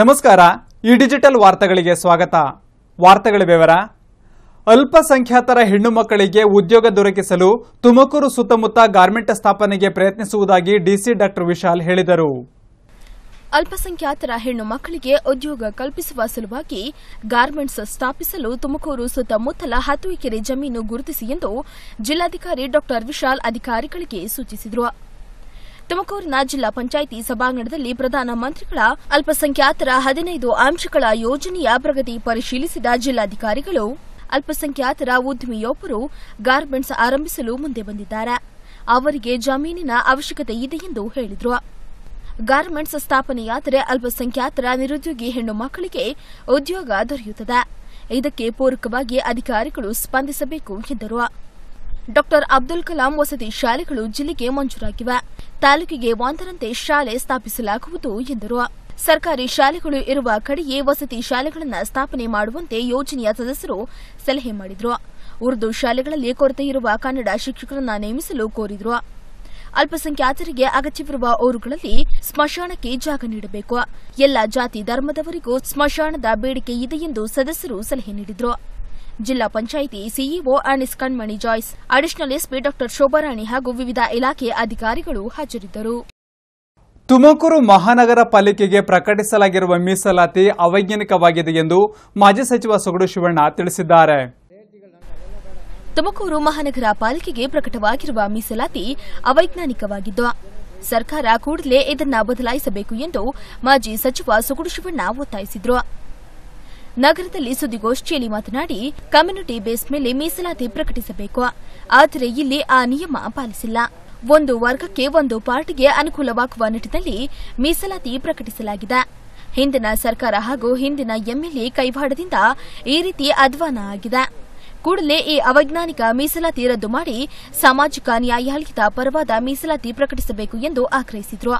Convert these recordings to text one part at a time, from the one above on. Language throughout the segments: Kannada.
ನಮಸ್ಕಾರ ಈ ಡಿಜಿಟಲ್ ವಾರ್ತೆಗಳಿಗೆ ಸ್ವಾಗತ ವಾರ್ತೆಗಳ ವಿವರ ಅಲ್ಪಸಂಖ್ಯಾತರ ಹೆಣ್ಣು ಮಕ್ಕಳಿಗೆ ಉದ್ಯೋಗ ದೊರಕಿಸಲು ತುಮಕೂರು ಸುತ್ತಮುತ್ತ ಗಾರ್ಮೆಂಟ್ ಸ್ಥಾಪನೆಗೆ ಪ್ರಯತ್ನಿಸುವುದಾಗಿ ಡಿಸಿ ಡಾಕ್ಟರ್ ವಿಶಾಲ್ ಹೇಳಿದರು ಅಲ್ಪಸಂಖ್ಯಾತರ ಹೆಣ್ಣು ಮಕ್ಕಳಿಗೆ ಉದ್ಯೋಗ ಕಲ್ಪಿಸುವ ಸಲುವಾಗಿ ಗಾರ್ಮೆಂಟ್ಸ್ ಸ್ಥಾಪಿಸಲು ತುಮಕೂರು ಸುತ್ತಮುತ್ತಲ ಹತ್ತು ಎಕರೆ ಜಮೀನು ಗುರುತಿಸಿ ಎಂದು ಜಿಲ್ಲಾಧಿಕಾರಿ ಡಾ ವಿಶಾಲ್ ಅಧಿಕಾರಿಗಳಿಗೆ ಸೂಚಿಸಿದರು ತುಮಕೂರಿನ ಜಿಲ್ಲಾ ಪಂಚಾಯಿತಿ ಸಭಾಂಗಣದಲ್ಲಿ ಪ್ರಧಾನಮಂತ್ರಿಗಳ ಅಲ್ಪಸಂಖ್ಯಾತರ ಹದಿನೈದು ಅಂಶಗಳ ಯೋಜನೆಯ ಪ್ರಗತಿ ಪರಿಶೀಲಿಸಿದ ಜಿಲ್ಲಾಧಿಕಾರಿಗಳು ಅಲ್ಪಸಂಖ್ಯಾತರ ಉದ್ಯಮಿಯೊಬ್ಬರು ಗಾರ್ಮೆಂಟ್ಸ್ ಆರಂಭಿಸಲು ಮುಂದೆ ಬಂದಿದ್ದಾರೆ ಅವರಿಗೆ ಜಮೀನಿನ ಅವಶ್ಯಕತೆ ಇದೆ ಎಂದು ಹೇಳಿದರು ಗಾರ್ಮೆಂಟ್ಸ್ ಸ್ಥಾಪನೆಯಾದರೆ ಅಲ್ಪಸಂಖ್ಯಾತರ ನಿರುದ್ಯೋಗಿ ಹೆಣ್ಣು ಮಕ್ಕಳಿಗೆ ಉದ್ಯೋಗ ದೊರೆಯುತ್ತದೆ ಇದಕ್ಕೆ ಪೂರಕವಾಗಿ ಅಧಿಕಾರಿಗಳು ಸ್ಪಂದಿಸಬೇಕು ಎಂದರು ಡಾಕ್ಟರ್ ಅಬ್ದುಲ್ ಕಲಾಂ ವಸತಿ ಶಾಲೆಗಳು ಜಿಲ್ಲೆಗೆ ಮಂಜೂರಾಗಿವೆ ತಾಲೂಕಿಗೆ ಒಂದರಂತೆ ಶಾಲೆ ಸ್ಥಾಪಿಸಲಾಗುವುದು ಎಂದರು ಸರ್ಕಾರಿ ಶಾಲೆಗಳು ಇರುವ ಕಡೆಯೇ ವಸತಿ ಶಾಲೆಗಳನ್ನು ಸ್ಥಾಪನೆ ಮಾಡುವಂತೆ ಯೋಜನೆಯ ಸದಸ್ಯರು ಸಲಹೆ ಮಾಡಿದರು ಉರ್ದು ಶಾಲೆಗಳಲ್ಲಿ ಕೊರತೆ ಇರುವ ಕನ್ನಡ ಶಿಕ್ಷಕರನ್ನ ನೇಮಿಸಲು ಕೋರಿದರು ಅಲ್ಪಸಂಖ್ಯಾತರಿಗೆ ಅಗತ್ಯವಿರುವ ಊರುಗಳಲ್ಲಿ ಸ್ಮಶಾನಕ್ಕೆ ಜಾಗ ನೀಡಬೇಕು ಎಲ್ಲ ಜಾತಿ ಧರ್ಮದವರಿಗೂ ಸ್ಮಶಾನದ ಬೇಡಿಕೆ ಇದೆ ಎಂದು ಸದಸ್ಯರು ಸಲಹೆ ನೀಡಿದರು ಜಿಲ್ಲಾ panchayat CEO Anis Kanmani Joyce additional SP ಡಾ ಶೋಭಾರಾಣಿ ಹಾಗೂ ವಿವಿಧ ಇಲಾಖೆ ಅಧಿಕಾರಿಗಳು ಹಾಜರಿದ್ದರು ತುಮಕೂರು ಮಹಾನಗರ ಪಾಲಿಕೆಗೆ ಪ್ರಕಟಿಸಲಾಗಿರುವ ಮೀಸಲಾತಿ ಅವೈಜ್ಞಾನಿಕವಾಗಿದೆ ಎಂದು ಮಾಜಿ ಸಚಿವ ಸೊಗಡು ಶಿವಣ್ಣ ತಿಳಿಸಿದ್ದಾರೆ ತುಮಕೂರು ಮಹಾನಗರ ಪಾಲಿಕೆಗೆ ಪ್ರಕಟವಾಗಿರುವ ಮೀಸಲಾತಿ ಅವೈಜ್ಞಾನಿಕವಾಗಿದ್ದು ಸರ್ಕಾರ ಕೂಡಲೇ ಇದನ್ನ ಬದಲಾಯಿಸಬೇಕು ಎಂದು ಮಾಜಿ ಸಚಿವ ಸುಗುಡು ಶಿವಣ್ಣ ಒತ್ತಾಯಿಸಿದರು ನಗರದಲ್ಲಿ ಸುದ್ದಿಗೋಷ್ಠಿಯಲ್ಲಿ ಮಾತನಾಡಿ ಕಮ್ಯುನಿಟಿ ಬೇಸ್ ಮೇಲೆ ಮೀಸಲಾತಿ ಪ್ರಕಟಿಸಬೇಕು ಆದರೆ ಇಲ್ಲಿ ಆ ನಿಯಮ ಪಾಲಿಸಿಲ್ಲ ಒಂದು ವರ್ಗಕ್ಕೆ ಒಂದು ಪಾರ್ಟಿಗೆ ಅನುಕೂಲವಾಗುವ ನಿಟ್ಟಿನಲ್ಲಿ ಮೀಸಲಾತಿ ಪ್ರಕಟಿಸಲಾಗಿದೆ ಹಿಂದಿನ ಸರ್ಕಾರ ಹಾಗೂ ಹಿಂದಿನ ಎಂಎಲ್ಎ ಕೈವಾಡದಿಂದ ಈ ರೀತಿ ಅಧ್ವಾನ ಆಗಿದೆ ಕೂಡಲೇ ಈ ಅವೈಜ್ಞಾನಿಕ ಮೀಸಲಾತಿ ರದ್ದು ಮಾಡಿ ಸಾಮಾಜಿಕ ನ್ಯಾಯಾಲಯದ ಪರವಾದ ಮೀಸಲಾತಿ ಪ್ರಕಟಿಸಬೇಕು ಎಂದು ಆಗ್ರಹಿಸಿದರು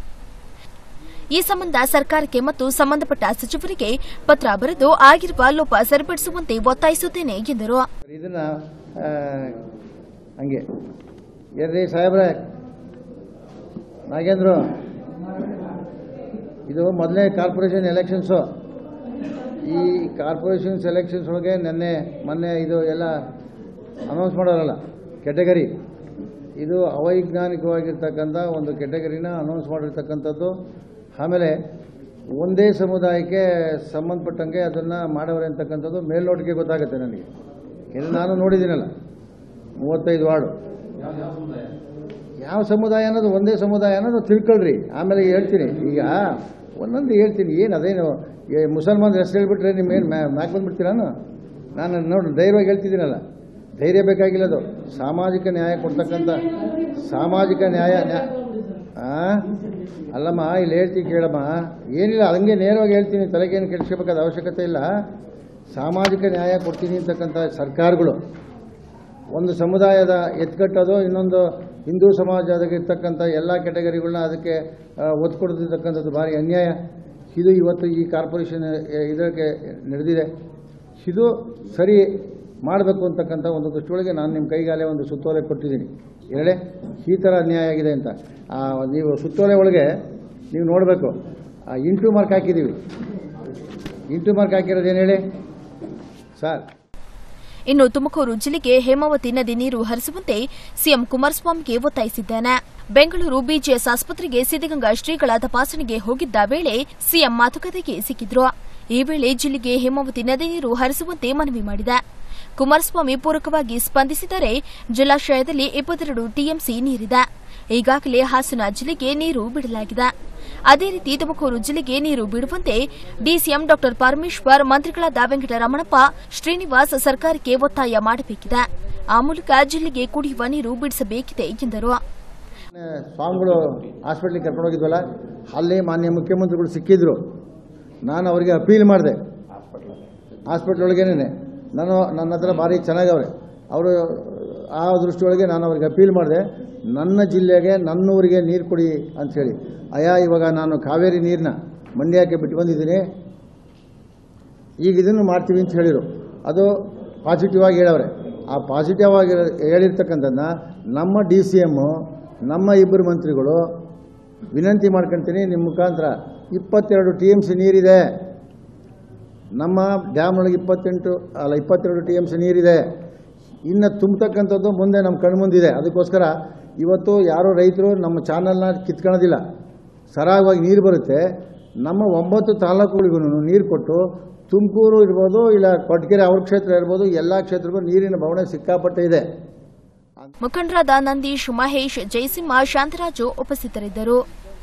ಈ ಸಂಬಂಧ ಸರ್ಕಾರಕ್ಕೆ ಮತ್ತು ಸಂಬಂಧಪಟ್ಟ ಸಚಿವರಿಗೆ ಪತ್ರ ಬರೆದು ಆಗಿರುವ ಲೋಪ ಸರಿಪಡಿಸುವಂತೆ ಒತ್ತಾಯಿಸುತ್ತೇನೆ ಎಂದರು ಇದನ್ನ ಆ, ಹಂಗೆ ಏನ್ರಿ ಸಾಹೇಬ್ರೆ ನಾಗೇಂದ್ರು ಇದು ಮೊದಲನೇ ಕಾರ್ಪೊರೇಷನ್ ಎಲೆಕ್ಷನ್ಸು ಈ ಕಾರ್ಪೊರೇಷನ್ಸ್ ಎಲೆಕ್ಷನ್ಸ್ ಒಳಗೆ ನಿನ್ನೆ ಮೊನ್ನೆ ಇದು ಎಲ್ಲ ಅನೌನ್ಸ್ ಮಾಡೋರಲ್ಲ ಕೆಟಗರಿ ಇದು ಅವೈಜ್ಞಾನಿಕವಾಗಿರ್ತಕ್ಕಂಥ ಒಂದು ಕೆಟಗರಿನ ಅನೌನ್ಸ್ ಮಾಡಿರ್ತಕ್ಕಂಥದ್ದು ಆಮೇಲೆ ಒಂದೇ ಸಮುದಾಯಕ್ಕೆ ಸಂಬಂಧಪಟ್ಟಂಗೆ ಅದನ್ನು ಮಾಡವ್ರೆ ಅಂತಕ್ಕಂಥದ್ದು ಮೇಲ್ನೋಟಕ್ಕೆ ಗೊತ್ತಾಗುತ್ತೆ ನನಗೆ ಇದು ನಾನು ನೋಡಿದ್ದೀನಲ್ಲ ಮೂವತ್ತೈದು ವಾರ್ಡು ಯಾವ ಸಮುದಾಯ ಅನ್ನೋದು ಒಂದೇ ಸಮುದಾಯ ಅನ್ನೋದು ತಿಳ್ಕೊಳ್ರಿ ಆಮೇಲೆ ಹೇಳ್ತೀನಿ ಈಗ ಒಂದೊಂದು ಹೇಳ್ತೀನಿ ಏನು ಅದೇನು ಏ ಮುಸಲ್ಮಾನ್ ಹೆಸರು ಹೇಳ್ಬಿಟ್ರೆ ನಿಮ್ಮೇನು ಮ್ಯಾಕ್ ಬಂದ್ಬಿಡ್ತೀರಾನು ನಾನು ನೋಡಿ ಧೈರ್ಯವಾಗಿ ಹೇಳ್ತಿದ್ದೀನಲ್ಲ ಧೈರ್ಯ ಬೇಕಾಗಿಲ್ಲ ಅದು ಸಾಮಾಜಿಕ ನ್ಯಾಯ ಕೊಡ್ತಕ್ಕಂಥ ಸಾಮಾಜಿಕ ನ್ಯಾಯ ನ್ಯಾ ಆ? ಅಲ್ಲಮ್ಮ ಇಲ್ಲಿ ಹೇಳ್ತೀನಿ ಕೇಳಮ್ಮ ಏನಿಲ್ಲ ಹಂಗೆ ನೇರವಾಗಿ ಹೇಳ್ತೀನಿ ತಲೆಗೇನು ಕೆಡಿಸ್ಕೋಬೇಕಾದ ಅವಶ್ಯಕತೆ ಇಲ್ಲ ಸಾಮಾಜಿಕ ನ್ಯಾಯ ಕೊಡ್ತೀನಿ ಅಂತಕ್ಕಂಥ ಸರ್ಕಾರಗಳು ಒಂದು ಸಮುದಾಯದ ಎತ್ಕಟ್ಟೋದು ಇನ್ನೊಂದು ಹಿಂದೂ ಸಮಾಜದಾಗ ಇರ್ತಕ್ಕಂಥ ಎಲ್ಲ ಕೆಟಗರಿಗಳನ್ನ ಅದಕ್ಕೆ ಆ, ಒತ್ತು ಕೊಡ್ತಿರ್ತಕ್ಕಂಥದ್ದು ಭಾರಿ ಅನ್ಯಾಯ ಇದು ಇವತ್ತು ಈ ಕಾರ್ಪೊರೇಷನ್ ಇದಕ್ಕೆ ನಡೆದಿದೆ ಇದು ಸರಿ ಮಾಡಬೇಕು ಅಂತಕ್ಕಂಥ ಒಂದು ದೃಷ್ಟಿಯೊಳಗೆ ನಾನು ನಿಮ್ಮ ಕೈಗಾಲೆ ಒಂದು ಸುತ್ತೋಲೆ ಕೊಟ್ಟಿದ್ದೀನಿ ಎರಡೇ ಈ ಥರ ಅನ್ಯಾಯ ಆಗಿದೆ ಅಂತ ಆ, ನೀವು ಸುತ್ತೋಲೆ ಒಳಗೆ ನೀವು ನೋಡಬೇಕು ಇಂಟು ಮಾರ್ಕ್ ಹಾಕಿದ್ದೀವಿ ಇಂಟು ಮಾರ್ಕ್ ಹಾಕಿರೋದು ಏನು ಹೇಳಿ ಸರ್ ಇನ್ನು ತುಮಕೂರು ಜಿಲ್ಲೆಗೆ ಹೇಮಾವತಿ ನದಿ ನೀರು ಹರಿಸುವಂತೆ ಸಿಎಂ ಕುಮಾರಸ್ವಾಮಿಗೆ ಒತ್ತಾಯಿಸಿದ್ದೇನೆ ಬೆಂಗಳೂರು ಬಿಜಿಎಸ್ ಆಸ್ಪತ್ರೆಗೆ ಸಿದ್ದಗಂಗಾ ಶ್ರೀಗಳ ತಪಾಸಣೆಗೆ ಹೋಗಿದ್ದ ವೇಳೆ ಸಿಎಂ ಮಾತುಕತೆಗೆ ಸಿಕ್ಕಿದ್ರು ಈ ವೇಳೆ ಜಿಲ್ಲೆಗೆ ಹೇಮಾವತಿ ನದಿ ನೀರು ಹರಿಸುವಂತೆ ಮನವಿ ಮಾಡಿದೆ ಕುಮಾರಸ್ವಾಮಿ ಪೂರಕವಾಗಿ ಸ್ಪಂದಿಸಿದರೆ ಜಲಾಶಯದಲ್ಲಿ ಇಪ್ಪತ್ತೆರಡು ಟಿಎಂಸಿ ನೀರಿದೆ ಈಗಾಗಲೇ ಹಾಸನ ಜಿಲ್ಲೆಗೆ ನೀರು ಬಿಡಲಾಗಿದೆ ಅದೇ ರೀತಿ ತುಮಕೂರು ಜಿಲ್ಲೆಗೆ ನೀರು ಬಿಡುವಂತೆ ಡಿಸಿಎಂ ಡಾ ಪರಮೇಶ್ವರ್ ಮಂತ್ರಿಗಳಾದ ವೆಂಕಟರಮಣಪ್ಪ ಶ್ರೀನಿವಾಸ್ ಸರ್ಕಾರಕ್ಕೆ ಒತ್ತಾಯ ಮಾಡಬೇಕಿದೆ ಆ ಮೂಲಕ ಜಿಲ್ಲೆಗೆ ಕುಡಿಯುವ ನೀರು ಬಿಡಿಸಬೇಕಿದೆ ಎಂದರು ಮೊನ್ನೆ ಸ್ವಾಮಿಗಳು ಹಾಸ್ಪಿಟ್ಲಿಗೆ ಕರ್ಕೊಂಡು ಹೋಗಿದ್ವಲ್ಲ ಅಲ್ಲಿ ಮಾನ್ಯ ಮುಖ್ಯಮಂತ್ರಿಗಳು ಸಿಕ್ಕಿದ್ರು ನಾನು ಅವರಿಗೆ ಅಪೀಲ್ ಮಾಡಿದೆ ಹಾಸ್ಪಿಟ್ಲ್ ಒಳಗೇನೆ ನಾನು ನನ್ನ ಹತ್ರ ಭಾರಿ ಚೆನ್ನಾಗವ್ರೆ ಅವರು ಆ ದೃಷ್ಟಿಯೊಳಗೆ ನಾನು ಅವ್ರಿಗೆ ಅಪೀಲ್ ಮಾಡಿದೆ ನನ್ನ ಜಿಲ್ಲೆಗೆ ನನ್ನೂರಿಗೆ ನೀರು ಕೊಡಿ ಅಂಥೇಳಿ ಅಯ್ಯ ಇವಾಗ ನಾನು ಕಾವೇರಿ ನೀರನ್ನ ಮಂಡ್ಯಕ್ಕೆ ಬಿಟ್ಟು ಬಂದಿದ್ದೀನಿ ಈಗ ಇದನ್ನು ಮಾಡ್ತೀವಿ ಅಂತ ಹೇಳಿದರು ಅದು ಪಾಸಿಟಿವ್ ಆಗಿ ಹೇಳವ್ರೆ ಆ ಪಾಸಿಟಿವ್ ಆಗಿ ಹೇಳಿರ್ತಕ್ಕಂಥದ್ದನ್ನ ನಮ್ಮ ಡಿ ಸಿ ಎಮ್ಮು ನಮ್ಮ ಇಬ್ಬರು ಮಂತ್ರಿಗಳು ವಿನಂತಿ ಮಾಡ್ಕೊಳ್ತೀನಿ ನಿಮ್ಮ ಮುಖಾಂತರ ಇಪ್ಪತ್ತೆರಡು ಟಿ ಎಮ್ ಸಿ ನೀರಿದೆ ನಮ್ಮ ಡ್ಯಾಮ್ ಒಳಗೆ ಇಪ್ಪತ್ತೆಂಟು ಅಲ್ಲ ಇಪ್ಪತ್ತೆರಡು ಟಿ ಎಮ್ ಸಿ ನೀರಿದೆ ಇನ್ನು ತುಂಬತಕ್ಕಂಥದ್ದು ಮುಂದೆ ನಮ್ಮ ಕಣ್ಮುಂದಿದೆ ಅದಕ್ಕೋಸ್ಕರ ಇವತ್ತು ಯಾರೋ ರೈತರು ನಮ್ಮ ಚಾನಲ್ನ ಕಿತ್ಕೊಳ್ಳೋದಿಲ್ಲ ಸರಾಗವಾಗಿ ನೀರು ಬರುತ್ತೆ ನಮ್ಮ ಒಂಬತ್ತು ತಾಲೂಕುಗಳಿಗೂ ನೀರು ಕೊಟ್ಟು ತುಮಕೂರು ಇರ್ಬೋದು ಇಲ್ಲ ಕೊಟ್ಗೆರೆ ಅವ್ರ ಕ್ಷೇತ್ರ ಇರ್ಬೋದು ಎಲ್ಲ ಕ್ಷೇತ್ರಕ್ಕೂ ನೀರಿನ ಬವಣೆ ಸಿಕ್ಕಾಪಟ್ಟೆ ಇದೆ ಮುಖಂಡರಾದ ನಂದೀಶ್ ಮಹೇಶ್ ಜಯಸಿಂಹ ಶಾಂತರಾಜು ಉಪಸ್ಥಿತರಿದ್ದರು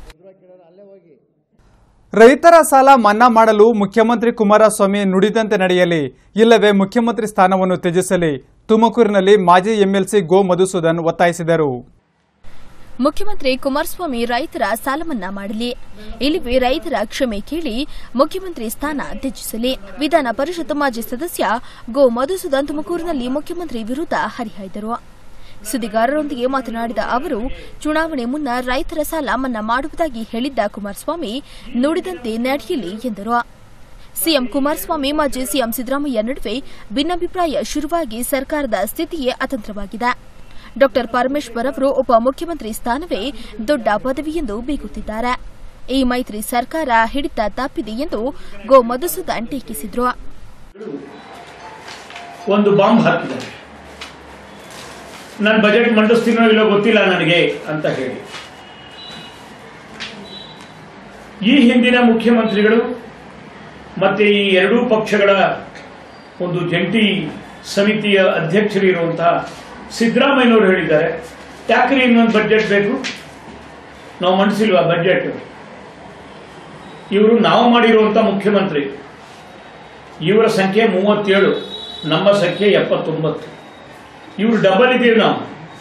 ರೈತರ ಸಾಲ ಮನ್ನಾ ಮಾಡಲು ಮುಖ್ಯಮಂತ್ರಿ ಕುಮಾರಸ್ವಾಮಿ ನುಡಿದಂತೆ ನಡೆಯಲಿ ಇಲ್ಲವೇ ಮುಖ್ಯಮಂತ್ರಿ ಸ್ಥಾನವನ್ನು ತ್ಯಜಿಸಲಿ ತುಮಕೂರಿನಲ್ಲಿ ಮಾಜಿ ಎಂಎಲ್ಸಿ ಗೋ ಮಧುಸೂದನ್ ಒತ್ತಾಯಿಸಿದರು ಮುಖ್ಯಮಂತ್ರಿ ಕುಮಾರಸ್ವಾಮಿ ರೈತರ ಸಾಲ ಮನ್ನಾ ಮಾಡಲಿ ಇಲ್ಲಿವೆ ರೈತರ ಕ್ಷಮೆ ಕೇಳಿ ಮುಖ್ಯಮಂತ್ರಿ ಸ್ಥಾನ ತ್ಯಜಿಸಲಿ ವಿಧಾನ ಪರಿಷತ್ ಮಾಜಿ ಸದಸ್ಯ ಗೋ ಮಧುಸೂದನ್ ತುಮಕೂರಿನಲ್ಲಿ ಮುಖ್ಯಮಂತ್ರಿ ವಿರುದ್ಧ ಹರಿಹಾಯ್ದರು ಸುದ್ದಿಗಾರರೊಂದಿಗೆ ಮಾತನಾಡಿದ ಅವರು ಚುನಾವಣೆ ಮುನ್ನ ರೈತರ ಸಾಲ ಮನ್ನಾ ಮಾಡುವುದಾಗಿ ಹೇಳಿದ್ದ ಕುಮಾರಸ್ವಾಮಿ ನುಡಿದಂತೆ ನಡೆಯಲಿ ಎಂದರು ಸಿಎಂ ಕುಮಾರಸ್ವಾಮಿ ಮಾಜಿ ಸಿಎಂ ಸಿದ್ದರಾಮಯ್ಯ ನಡುವೆ ಭಿನ್ನಾಭಿಪ್ರಾಯ ಶುರುವಾಗಿ ಸರ್ಕಾರದ ಸ್ಥಿತಿಯೇ ಅತಂತ್ರವಾಗಿದೆ ಡಾ ಪರಮೇಶ್ವರ್ ಅವರು ಉಪಮುಖ್ಯಮಂತ್ರಿ ಸ್ಥಾನವೇ ದೊಡ್ಡ ಪದವಿ ಎಂದು ಬೀಗುತ್ತಿದ್ದಾರೆ ಈ ಮೈತ್ರಿ ಸರ್ಕಾರ ಹಿಡಿತ ತಪ್ಪಿದೆ ಎಂದು ಗೋ ಮಧುಸೂದನ್ ಟೀಕಿಸಿದರು ಒಂದು ಬಾಂಬ್ ಹಾಕಿದ್ದಾರೆ ನಾನು ಬಜೆಟ್ ಮಂಡಿಸ್ತೀನೋ ಇಲ್ಲೋ ಗೊತ್ತಿಲ್ಲ ನನಗೆ ಅಂತ ಹೇಳಿ ಈ ಹಿಂದಿನ ಮುಖ್ಯಮಂತ್ರಿಗಳು ಮತ್ತೆ ಈ ಎರಡೂ ಪಕ್ಷಗಳ ಒಂದು ಜಂಟಿ ಸಮಿತಿಯ ಅಧ್ಯಕ್ಷರಿರುವಂತಹ ಸಿದ್ದರಾಮಯ್ಯನವರು ಹೇಳಿದ್ದಾರೆ ಯಾಕ್ರಿ ಇನ್ನೊಂದು ಬಜೆಟ್ ಬೇಕು ನಾವು ಮಂಡಿಸಿಲ್ವಾ ಬಜೆಟ್ ಇವರು ನಾವು ಮಾಡಿರುವಂತ ಮುಖ್ಯಮಂತ್ರಿ ಇವರ ಸಂಖ್ಯೆ ಮೂವತ್ತೇಳು ನಮ್ಮ ಸಂಖ್ಯೆ ಎಪ್ಪತ್ತೊಂಬತ್ತು ಇವ್ರು ಡಬಲ್ ಇದೀವಿ ನಾವು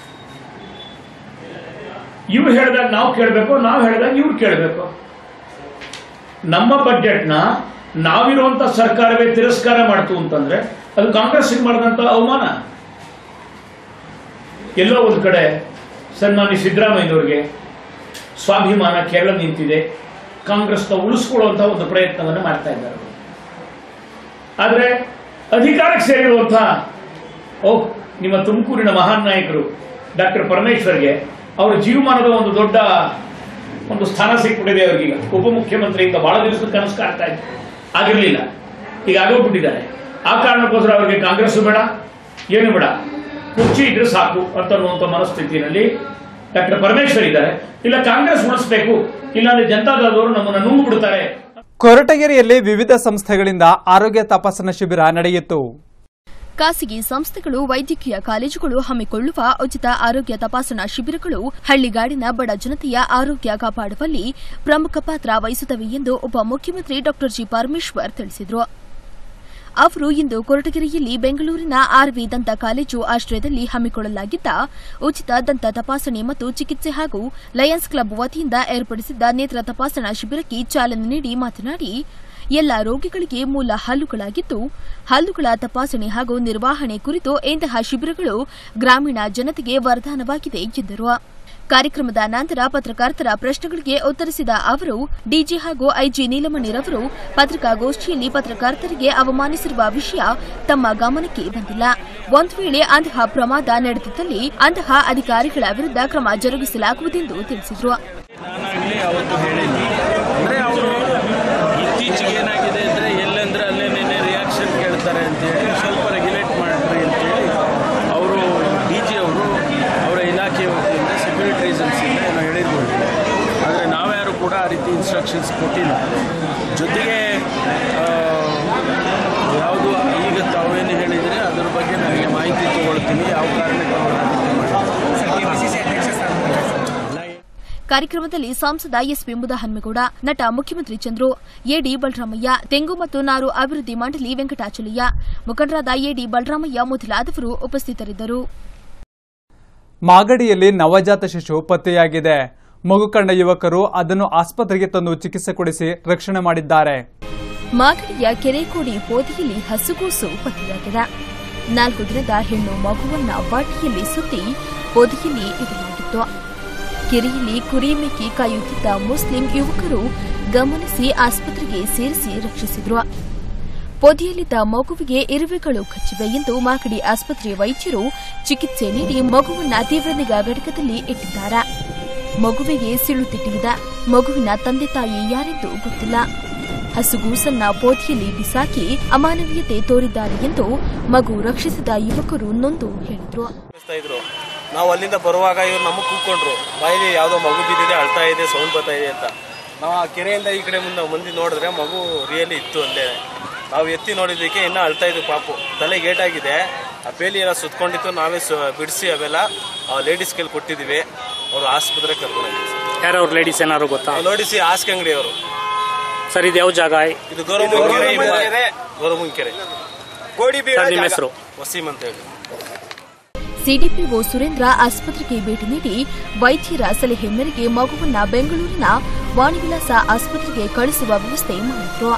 ಇವ್ರು ಹೇಳಿದಾಗ ನಾವು ಕೇಳಬೇಕು ನಾವು ಹೇಳಿದಾಗ ಇವ್ರು ಕೇಳಬೇಕು ನಮ್ಮ ಬಜೆಟ್ನ ನಾವಿರುವಂತ ಸರ್ಕಾರವೇ ತಿರಸ್ಕಾರ ಮಾಡ್ತು ಅಂತಂದ್ರೆ ಅದು ಕಾಂಗ್ರೆಸ್ ಮಾಡಿದಂತ ಅವಮಾನ ಎಲ್ಲೋ ಒಂದು ಕಡೆ ಸನ್ಮಾನ್ಯ ಸಿದ್ದರಾಮಯ್ಯನವರಿಗೆ ಸ್ವಾಭಿಮಾನ ಕೇರಳ ನಿಂತಿದೆ ಕಾಂಗ್ರೆಸ್ನ ಉಳಿಸ್ಕೊಳ್ಳುವಂತ ಒಂದು ಪ್ರಯತ್ನವನ್ನು ಮಾಡ್ತಾ ಇದ್ದಾರೆ ಅವರು. ಆದ್ರೆ ಅಧಿಕಾರಕ್ಕೆ ಸೇರಿರುವಂತಹ ಓ ನಿಮ್ಮ ತುಮಕೂರಿನ ಮಹಾನ್ ನಾಯಕರು ಡಾಕ್ಟರ್ ಪರಮೇಶ್ವರ್ಗೆ ಅವರ ಜೀವಮಾನದ ಒಂದು ದೊಡ್ಡ ಒಂದು ಸ್ಥಾನ ಸಿಕ್ಬಿಟ್ಟಿದೆ ಅವರಿಗೀಗ ಉಪಮುಖ್ಯಮಂತ್ರಿಯಿಂದ ಬಹಳ ದಿವಸದ ಕನಸು ಕಾಡ್ತಾ ಇತ್ತು ಆಗಿರ್ಲಿಲ್ಲ ಈಗ ಆಗೋಗ್ಬಿಟ್ಟಿದ್ದಾರೆ ಆ ಕಾರಣಕ್ಕೋಸ್ಕರ ಅವರಿಗೆ ಕಾಂಗ್ರೆಸ್ ಬೇಡ ಏನು ಬೇಡ ಕುರ್ಚಿ ಇದ್ರೆ ಸಾಕು ಅಂತ ಅನ್ನುವಂಥ ಮನಸ್ಥಿತಿಯಲ್ಲಿ ಡಾಕ್ಟರ್ ಪರಮೇಶ್ವರ್ ಇದ್ದಾರೆ ಇಲ್ಲ ಕಾಂಗ್ರೆಸ್ ಉಳಿಸ್ಬೇಕು ಇಲ್ಲಾಂದ್ರೆ ಜನತಾದಳದವರು ನಮ್ಮನ್ನು ನುಂಗು ಬಿಡ್ತಾರೆ ಕೊರಟಗೆರೆಯಲ್ಲಿ ವಿವಿಧ ಸಂಸ್ಥೆಗಳಿಂದ ಆರೋಗ್ಯ ತಪಾಸಣಾ ಶಿಬಿರ ನಡೆಯಿತು ಖಾಸಗಿ ಸಂಸ್ಥೆಗಳು ವೈದ್ಯಕೀಯ ಕಾಲೇಜುಗಳು ಹಮ್ಮಿಕೊಳ್ಳುವ ಉಚಿತ ಆರೋಗ್ಯ ತಪಾಸಣಾ ಶಿಬಿರಗಳು ಹಳ್ಳಿಗಾಡಿನ ಬಡ ಜನತೆಯ ಆರೋಗ್ಯ ಕಾಪಾಡುವಲ್ಲಿ ಪ್ರಮುಖ ಪಾತ್ರ ವಹಿಸುತ್ತವೆ ಎಂದು ಉಪಮುಖ್ಯಮಂತ್ರಿ ಡಾ ಜಿ ಪರಮೇಶ್ವರ್ ತಿಳಿಸಿದರು ಅವರು ಇಂದು ಕೊರಟಗೆರೆಯಲ್ಲಿ ಬೆಂಗಳೂರಿನ ಆರ್ವಿ ದಂತ ಕಾಲೇಜು ಆಶ್ರಯದಲ್ಲಿ ಹಮ್ಮಿಕೊಳ್ಳಲಾಗಿದ್ದ ಉಚಿತ ದಂತ ತಪಾಸಣೆ ಮತ್ತು ಚಿಕಿತ್ಸೆ ಹಾಗೂ ಲಯನ್ಸ್ ಕ್ಲಬ್ ವತಿಯಿಂದ ಏರ್ಪಡಿಸಿದ್ದ ನೇತ್ರ ತಪಾಸಣಾ ಶಿಬಿರಕ್ಕೆ ಚಾಲನೆ ನೀಡಿ ಮಾತನಾಡಿ ಎಲ್ಲ ರೋಗಿಗಳಿಗೆ ಮೂಲ ಹಲ್ಲುಗಳಾಗಿದ್ದು ಹಲ್ಲುಗಳ ತಪಾಸಣೆ ಹಾಗೂ ನಿರ್ವಹಣೆ ಕುರಿತು ಇಂತಹ ಶಿಬಿರಗಳು ಗ್ರಾಮೀಣ ಜನತೆಗೆ ವರದಾನವಾಗಿದೆ ಎಂದರು ಕಾರ್ಯಕ್ರಮದ ನಂತರ ಪತ್ರಕರ್ತರ ಪ್ರಶ್ನೆಗಳಿಗೆ ಉತ್ತರಿಸಿದ ಅವರು ಡಿಜಿ ಹಾಗೂ ಐಜಿ ನೀಲಮಣಿರವರು ಪತ್ರಿಕಾಗೋಷ್ಠಿಯಲ್ಲಿ ಪತ್ರಕರ್ತರಿಗೆ ಅವಮಾನಿಸಿರುವ ವಿಷಯ ತಮ್ಮ ಗಮನಕ್ಕೆ ಬಂದಿಲ್ಲ ಒಂದು ವೇಳೆ ಅಂತಹ ಪ್ರಮಾದ ನಡೆದಿದ್ದಲ್ಲಿ ಅಂತಹ ಅಧಿಕಾರಿಗಳ ವಿರುದ್ಧ ಕ್ರಮ ಜರುಗಿಸಲಾಗುವುದೆಂದು ತಿಳಿಸಿದರು ನಾನಾಗಲಿ ಅವತ್ತು ಹೇಳಿಲ್ಲ ಅಂದರೆ ಅವರು ಇತ್ತೀಚೆಗೆ ಏನಾಗಿದೆ ಅಂದರೆ ಎಲ್ಲಂದ್ರೆ ಅಲ್ಲೇ ನೆನ್ನೆ ರಿಯಾಕ್ಷನ್ ಕೇಳ್ತಾರೆ ಅಂತೇಳಿ ಸ್ವಲ್ಪ ರೆಗ್ಯುಲೇಟ್ ಮಾಡ್ರಿ ಅಂತೇಳಿ ಅವರು ಡಿ ಜಿ ಅವರು ಅವರ ಇಲಾಖೆ ವತಿಯಿಂದ ಸೆಕ್ಯೂರಿಟಿ ರೀಸನ್ಸಿಂದ ಏನೋ ಹೇಳಿರ್ಬೋದು ಆದರೆ ನಾವ್ಯಾರು ಕೂಡ ಆ ರೀತಿ ಇನ್ಸ್ಟ್ರಕ್ಷನ್ಸ್ ಕೊಟ್ಟಿಲ್ಲ ಜೊತೆಗೆ ಆ, ಯಾವುದು ಈಗ ತಾವೇನು ಹೇಳಿದರೆ ಅದರ ಬಗ್ಗೆ ನನಗೆ ಮಾಹಿತಿ ತಗೊಳ್ತೀನಿ ಯಾವ ಕಾರಣಕ್ಕೆ ಅವರು ಆ ರೀತಿ ಮಾಡಿದ್ದಾರೆ. ಕಾರ್ಯಕ್ರಮದಲ್ಲಿ ಸಂಸದ ಎಸ್ಪಿ ಮುದಹನ್ಮೇಗೌಡ ನಟ ಮುಖ್ಯಮಂತ್ರಿ ಚಂದ್ರು ಎಡಿ ಬಲರಾಮಯ್ಯ ತೆಂಗು ಮತ್ತು ನಾರು ಅಭಿವೃದ್ಧಿ ಮಂಡಳಿ ವೆಂಕಟಾಚಲಯ್ಯ ಮುಖಂಡರಾದ ಎಡಿ ಬಲರಾಮಯ್ಯ ಮೊದಲಾದವರು ಉಪಸ್ಥಿತರಿದ್ದರು ಮಾಗಡಿಯಲ್ಲಿ ನವಜಾತ ಶಿಶು ಪತ್ತೆಯಾಗಿದೆ ಮಗು ಕಂಡ ಯುವಕರು ಅದನ್ನು ಆಸ್ಪತ್ರೆಗೆ ತಂದು ಚಿಕಿತ್ಸೆ ಕೊಡಿಸಿ ರಕ್ಷಣೆ ಮಾಡಿದ್ದಾರೆ ಮಾಗಡಿಯ ಕೆರೆಕೋಡಿ ಪೋದಿಯಲ್ಲಿ ಹಸುಗೂಸು ಪತ್ತೆಯಾಗಿದೆ ನಾಲ್ಕು ದಿನದ ಹೆಣ್ಣು ಮಗುವನ್ನ ವಾಟಿಯಲ್ಲಿ ಸುತ್ತಿ ಪೊದೆಯಲ್ಲಿ ಇಡಲಾಗಿತ್ತು ಕೆರೆಯಲ್ಲಿ ಕುರಿ ಮೇಕಿ ಕಾಯುತ್ತಿದ್ದ ಮುಸ್ಲಿಂ ಯುವಕರು ಗಮನಿಸಿ ಆಸ್ಪತ್ರೆಗೆ ಸೇರಿಸಿ ರಕ್ಷಿಸಿದ್ರು ಪೊದೆಯಲ್ಲಿದ್ದ ಮಗುವಿಗೆ ಇರುವೆಗಳು ಕಚ್ಚಿವೆ ಎಂದು ಮಾಗಡಿ ಆಸ್ಪತ್ರೆ ವೈದ್ಯರು ಚಿಕಿತ್ಸೆ ನೀಡಿ ಮಗುವನ್ನ ತೀವ್ರ ನಿಗಾ ಘಟಕದಲ್ಲಿ ಇಟ್ಟಿದ್ದಾರೆ ಮಗುವಿಗೆ ಸಿಳು ತಿಟ್ಟಿದೆ ಮಗುವಿನ ತಂದೆ ತಾಯಿ ಯಾರೆಂದು ಗೊತ್ತಿಲ್ಲ ಹಸುಗೂಸನ್ನ ಪೋತಿಯಲ್ಲಿ ಬಿಸಾಕಿ ಅಮಾನವೀಯತೆ ತೋರಿದ್ದಾರೆ ಎಂದು ಮಗು ರಕ್ಷಿಸಿದ ಯುವಕರು ನೊಂದು ಹೇಳಿದ್ರು ಕಳಿಸ್ತಾ ಇದ್ರು ನಾವು ಅಲ್ಲಿಂದ ಬರುವಾಗ ಇವ್ರು ನಮಗೆ ಕೂತ್ಕೊಂಡ್ರು ಬಾಯಲ್ಲಿ ಯಾವುದೋ ಮಗು ಬಿದ್ದಿದೆ ಅಳ್ತಾ ಇದೆ ಸೌಂಡ್ ಬರ್ತಾ ಇದೆ ಅಂತ ನಾವು ಆ ಕೆರೆಯಿಂದ ಈ ಕಡೆ ಮುಂದೆ ಮಂದಿ ನೋಡಿದ್ರೆ ಮಗು ರಿಯಲಿ ಇತ್ತು ಅಲ್ಲೇ ನಾವು ಎತ್ತಿ ನೋಡಿದ್ದಕ್ಕೆ ಇನ್ನೂ ಅಳ್ತಾ ಇದ್ವು ಪಾಪು ತಲೆ ಗೇಟಾಗಿದೆ ಆ ಬೇಲಿ ಎಲ್ಲ ಸುತ್ಕೊಂಡಿತ್ತು ನಾವೇ ಸು ಬಿಡಿಸಿ ಅವೆಲ್ಲ ಲೇಡೀಸ್ ಕೈಲಿ ಕೊಟ್ಟಿದ್ದೀವಿ ಅವರು ಆಸ್ಪತ್ರೆಗೆ ಕರ್ಕೊಂಡೋಗಿದ್ವಿ ಯಾರು ಅವ್ರ ಲೇಡೀಸ್ ಏನಾದ್ರು ಗೊತ್ತಾ ನೋಡಿಸಿ ಹಾಸಿಗೆ ಅಂಗಡಿ ಅವರು ಸರ್ ಇದು ಯಾವ ಜಾಗ ಇದು ಗೌರವಮುಂಕೆರೆ ಗೌರವಮುಂಕೆರೆ ಸರ್ ನಿಮ್ಮ ಹೆಸರು ವಸೀಮ್ ಅಂತ ಹೇಳಿ ಸಿಡಿಪಿಒ ಸುರೇಂದ್ರ ಆಸ್ಪತ್ರೆಗೆ ಭೇಟಿ ನೀಡಿ ವೈದ್ಯರ ಸಲಹೆ ಮೇರೆಗೆ ಮಗುವನ್ನ ಬೆಂಗಳೂರಿನ ವಾಣಿವಿಲಾಸ ಆಸ್ಪತ್ರೆಗೆ ಕಳಿಸುವ ವ್ಯವಸ್ಥೆ ಮಾಡಿದ್ರು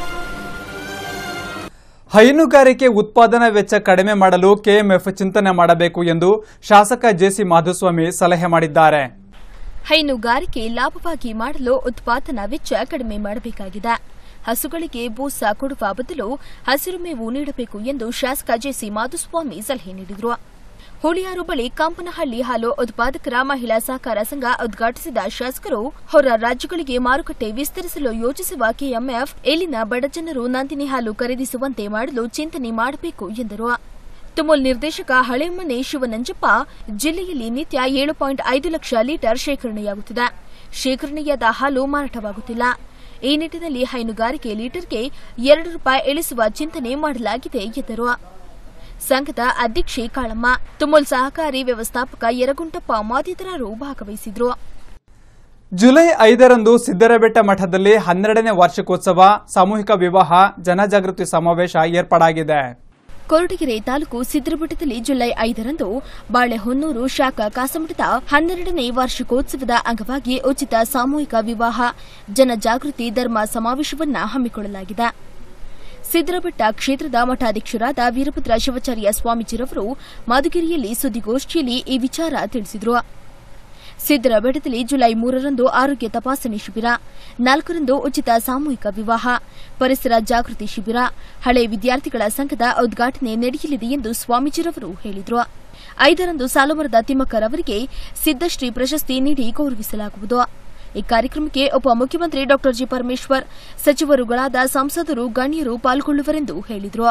ಹೈನುಗಾರಿಕೆ ಉತ್ಪಾದನಾ ವೆಚ್ಚ ಕಡಿಮೆ ಮಾಡಲು ಕೆಎಂಎಫ್ ಚಿಂತನೆ ಮಾಡಬೇಕು ಎಂದು ಶಾಸಕ ಜೆಸಿ ಮಾಧುಸ್ವಾಮಿ ಸಲಹೆ ಮಾಡಿದ್ದಾರೆ ಹೈನುಗಾರಿಕೆ ಲಾಭವಾಗಿ ಮಾಡಲು ಉತ್ಪಾದನಾ ವೆಚ್ಚ ಕಡಿಮೆ ಮಾಡಬೇಕಾಗಿದೆ ಹಸುಗಳಿಗೆ ಬೂಸ ಕೊಡುವ ಬದಲು ಹಸಿರು ಮೇವು ನೀಡಬೇಕು ಎಂದು ಶಾಸಕ ಜೆಸಿ ಮಾಧುಸ್ವಾಮಿ ಸಲಹೆ ನೀಡಿದರು ಹುಳಿಯಾರು ಬಳಿ ಕಾಂಪನಹಳ್ಳಿ ಹಾಲು ಉತ್ಪಾದಕರ ಮಹಿಳಾ ಸಹಕಾರ ಸಂಘ ಉದ್ಘಾಟಿಸಿದ ಶಾಸಕರು ಹೊರ ರಾಜ್ಯಗಳಿಗೆ ಮಾರುಕಟ್ಟೆ ವಿಸ್ತರಿಸಲು ಯೋಜಿಸುವ ಕೆಎಂಎಫ್ ಇಲ್ಲಿನ ಬಡಜನರು ನಂದಿನಿ ಹಾಲು ಖರೀದಿಸುವಂತೆ ಮಾಡಲು ಚಿಂತನೆ ಮಾಡಬೇಕು ಎಂದರು ತುಮುಲ್ ನಿರ್ದೇಶಕ ಹಳೆಮನೆ ಶಿವನಂಜಪ್ಪ ಜಿಲ್ಲೆಯಲ್ಲಿ ನಿತ್ಯ ಏಳು ಪಾಯಿಂಟ್ ಐದು ಲಕ್ಷ ಲೀಟರ್ ಶೇಖರಣೆಯಾಗುತ್ತಿದೆ ಶೇಖರಣೆಯಾದ ಹಾಲು ಮಾರಾಟವಾಗುತ್ತಿಲ್ಲ ಈ ನಿಟ್ಟಿನಲ್ಲಿ ಹೈನುಗಾರಿಕೆ ಲೀಟರ್ಗೆ ಎರಡು ರೂಪಾಯಿ ಇಳಿಸುವ ಚಿಂತನೆ ಮಾಡಲಾಗಿದೆ ಎಂದರು ಸಂಘದ ಅಧ್ಯಕ್ಷೆ ಕಾಳಮ್ಮ ತುಮುಲ್ ಸಹಕಾರಿ ವ್ಯವಸ್ಥಾಪಕ ಯರಗುಂಟಪ್ಪ ಮತ್ತಿತರರು ಭಾಗವಹಿಸಿದ್ರು ಜುಲೈ ಐದರಂದು ಸಿದ್ದರಬೆಟ್ಟ ಮಠದಲ್ಲಿ ಹನ್ನೆರಡನೇ ವಾರ್ಷಿಕೋತ್ಸವ ಸಾಮೂಹಿಕ ವಿವಾಹ ಜನಜಾಗೃತಿ ಸಮಾವೇಶ ಏರ್ಪಾಡಾಗಿದೆ ಕೊರಟಗೆರೆ ತಾಲೂಕು ಸಿದ್ದರಬೆಟ್ಟದಲ್ಲಿ ಜುಲೈ ಐದರಂದು ಬಾಳೆಹೊನ್ನೂರು ಶಾಖಾ ಕಾಸಮಠದ ಹನ್ನೆರಡನೇ ವಾರ್ಷಿಕೋತ್ಸವದ ಅಂಗವಾಗಿ ಉಚಿತ ಸಾಮೂಹಿಕ ವಿವಾಹ ಜನಜಾಗೃತಿ ಧರ್ಮ ಸಮಾವೇಶವನ್ನ ಹಮ್ಮಿಕೊಳ್ಳಲಾಗಿದೆ ಸಿದ್ದರಬೆಟ್ಟ ಕ್ಷೇತ್ರದ ಮಠಾಧ್ಯಕ್ಷರಾದ ವೀರಭದ್ರ ಶಿವಾಚಾರ್ಯ ಸ್ವಾಮೀಜಿರವರು ಮಧುಗಿರಿಯಲ್ಲಿ ಸುದ್ದಿಗೋಷ್ಠಿಯಲ್ಲಿ ಈ ವಿಚಾರ ತಿಳಿಸಿದರು ಸಿದ್ದರಬೆಟ್ಟದಲ್ಲಿ ಜುಲೈ ಮೂರರಂದು ಆರೋಗ್ಯ ತಪಾಸಣೆ ಶಿಬಿರ ನಾಲ್ಕರಂದು ಉಚಿತ ಸಾಮೂಹಿಕ ವಿವಾಹ ಪರಿಸರ ಜಾಗೃತಿ ಶಿಬಿರ ಹಳೆ ವಿದ್ಯಾರ್ಥಿಗಳ ಸಂಘದ ಉದ್ಘಾಟನೆ ನಡೆಯಲಿದೆ ಎಂದು ಸ್ವಾಮೀಜಿರವರು ಹೇಳಿದರು ಐದರಂದು ಸಾಲುಮರದ ತಿಮ್ಮಕ್ಕರ್ ಅವರಿಗೆ ಸಿದ್ದಶ್ರೀ ಪ್ರಶಸ್ತಿ ನೀಡಿ ಗೌರವಿಸಲಾಗುವುದು ಈ ಕಾರ್ಯಕ್ರಮಕ್ಕೆ ಉಪಮುಖ್ಯಮಂತ್ರಿ ಡಾ ಜಿ ಪರಮೇಶ್ವರ್ ಸಚಿವರುಗಳಾದ ಸಂಸದರು ಗಣ್ಯರು ಪಾಲ್ಗೊಳ್ಳುವರೆಂದು ಹೇಳಿದರು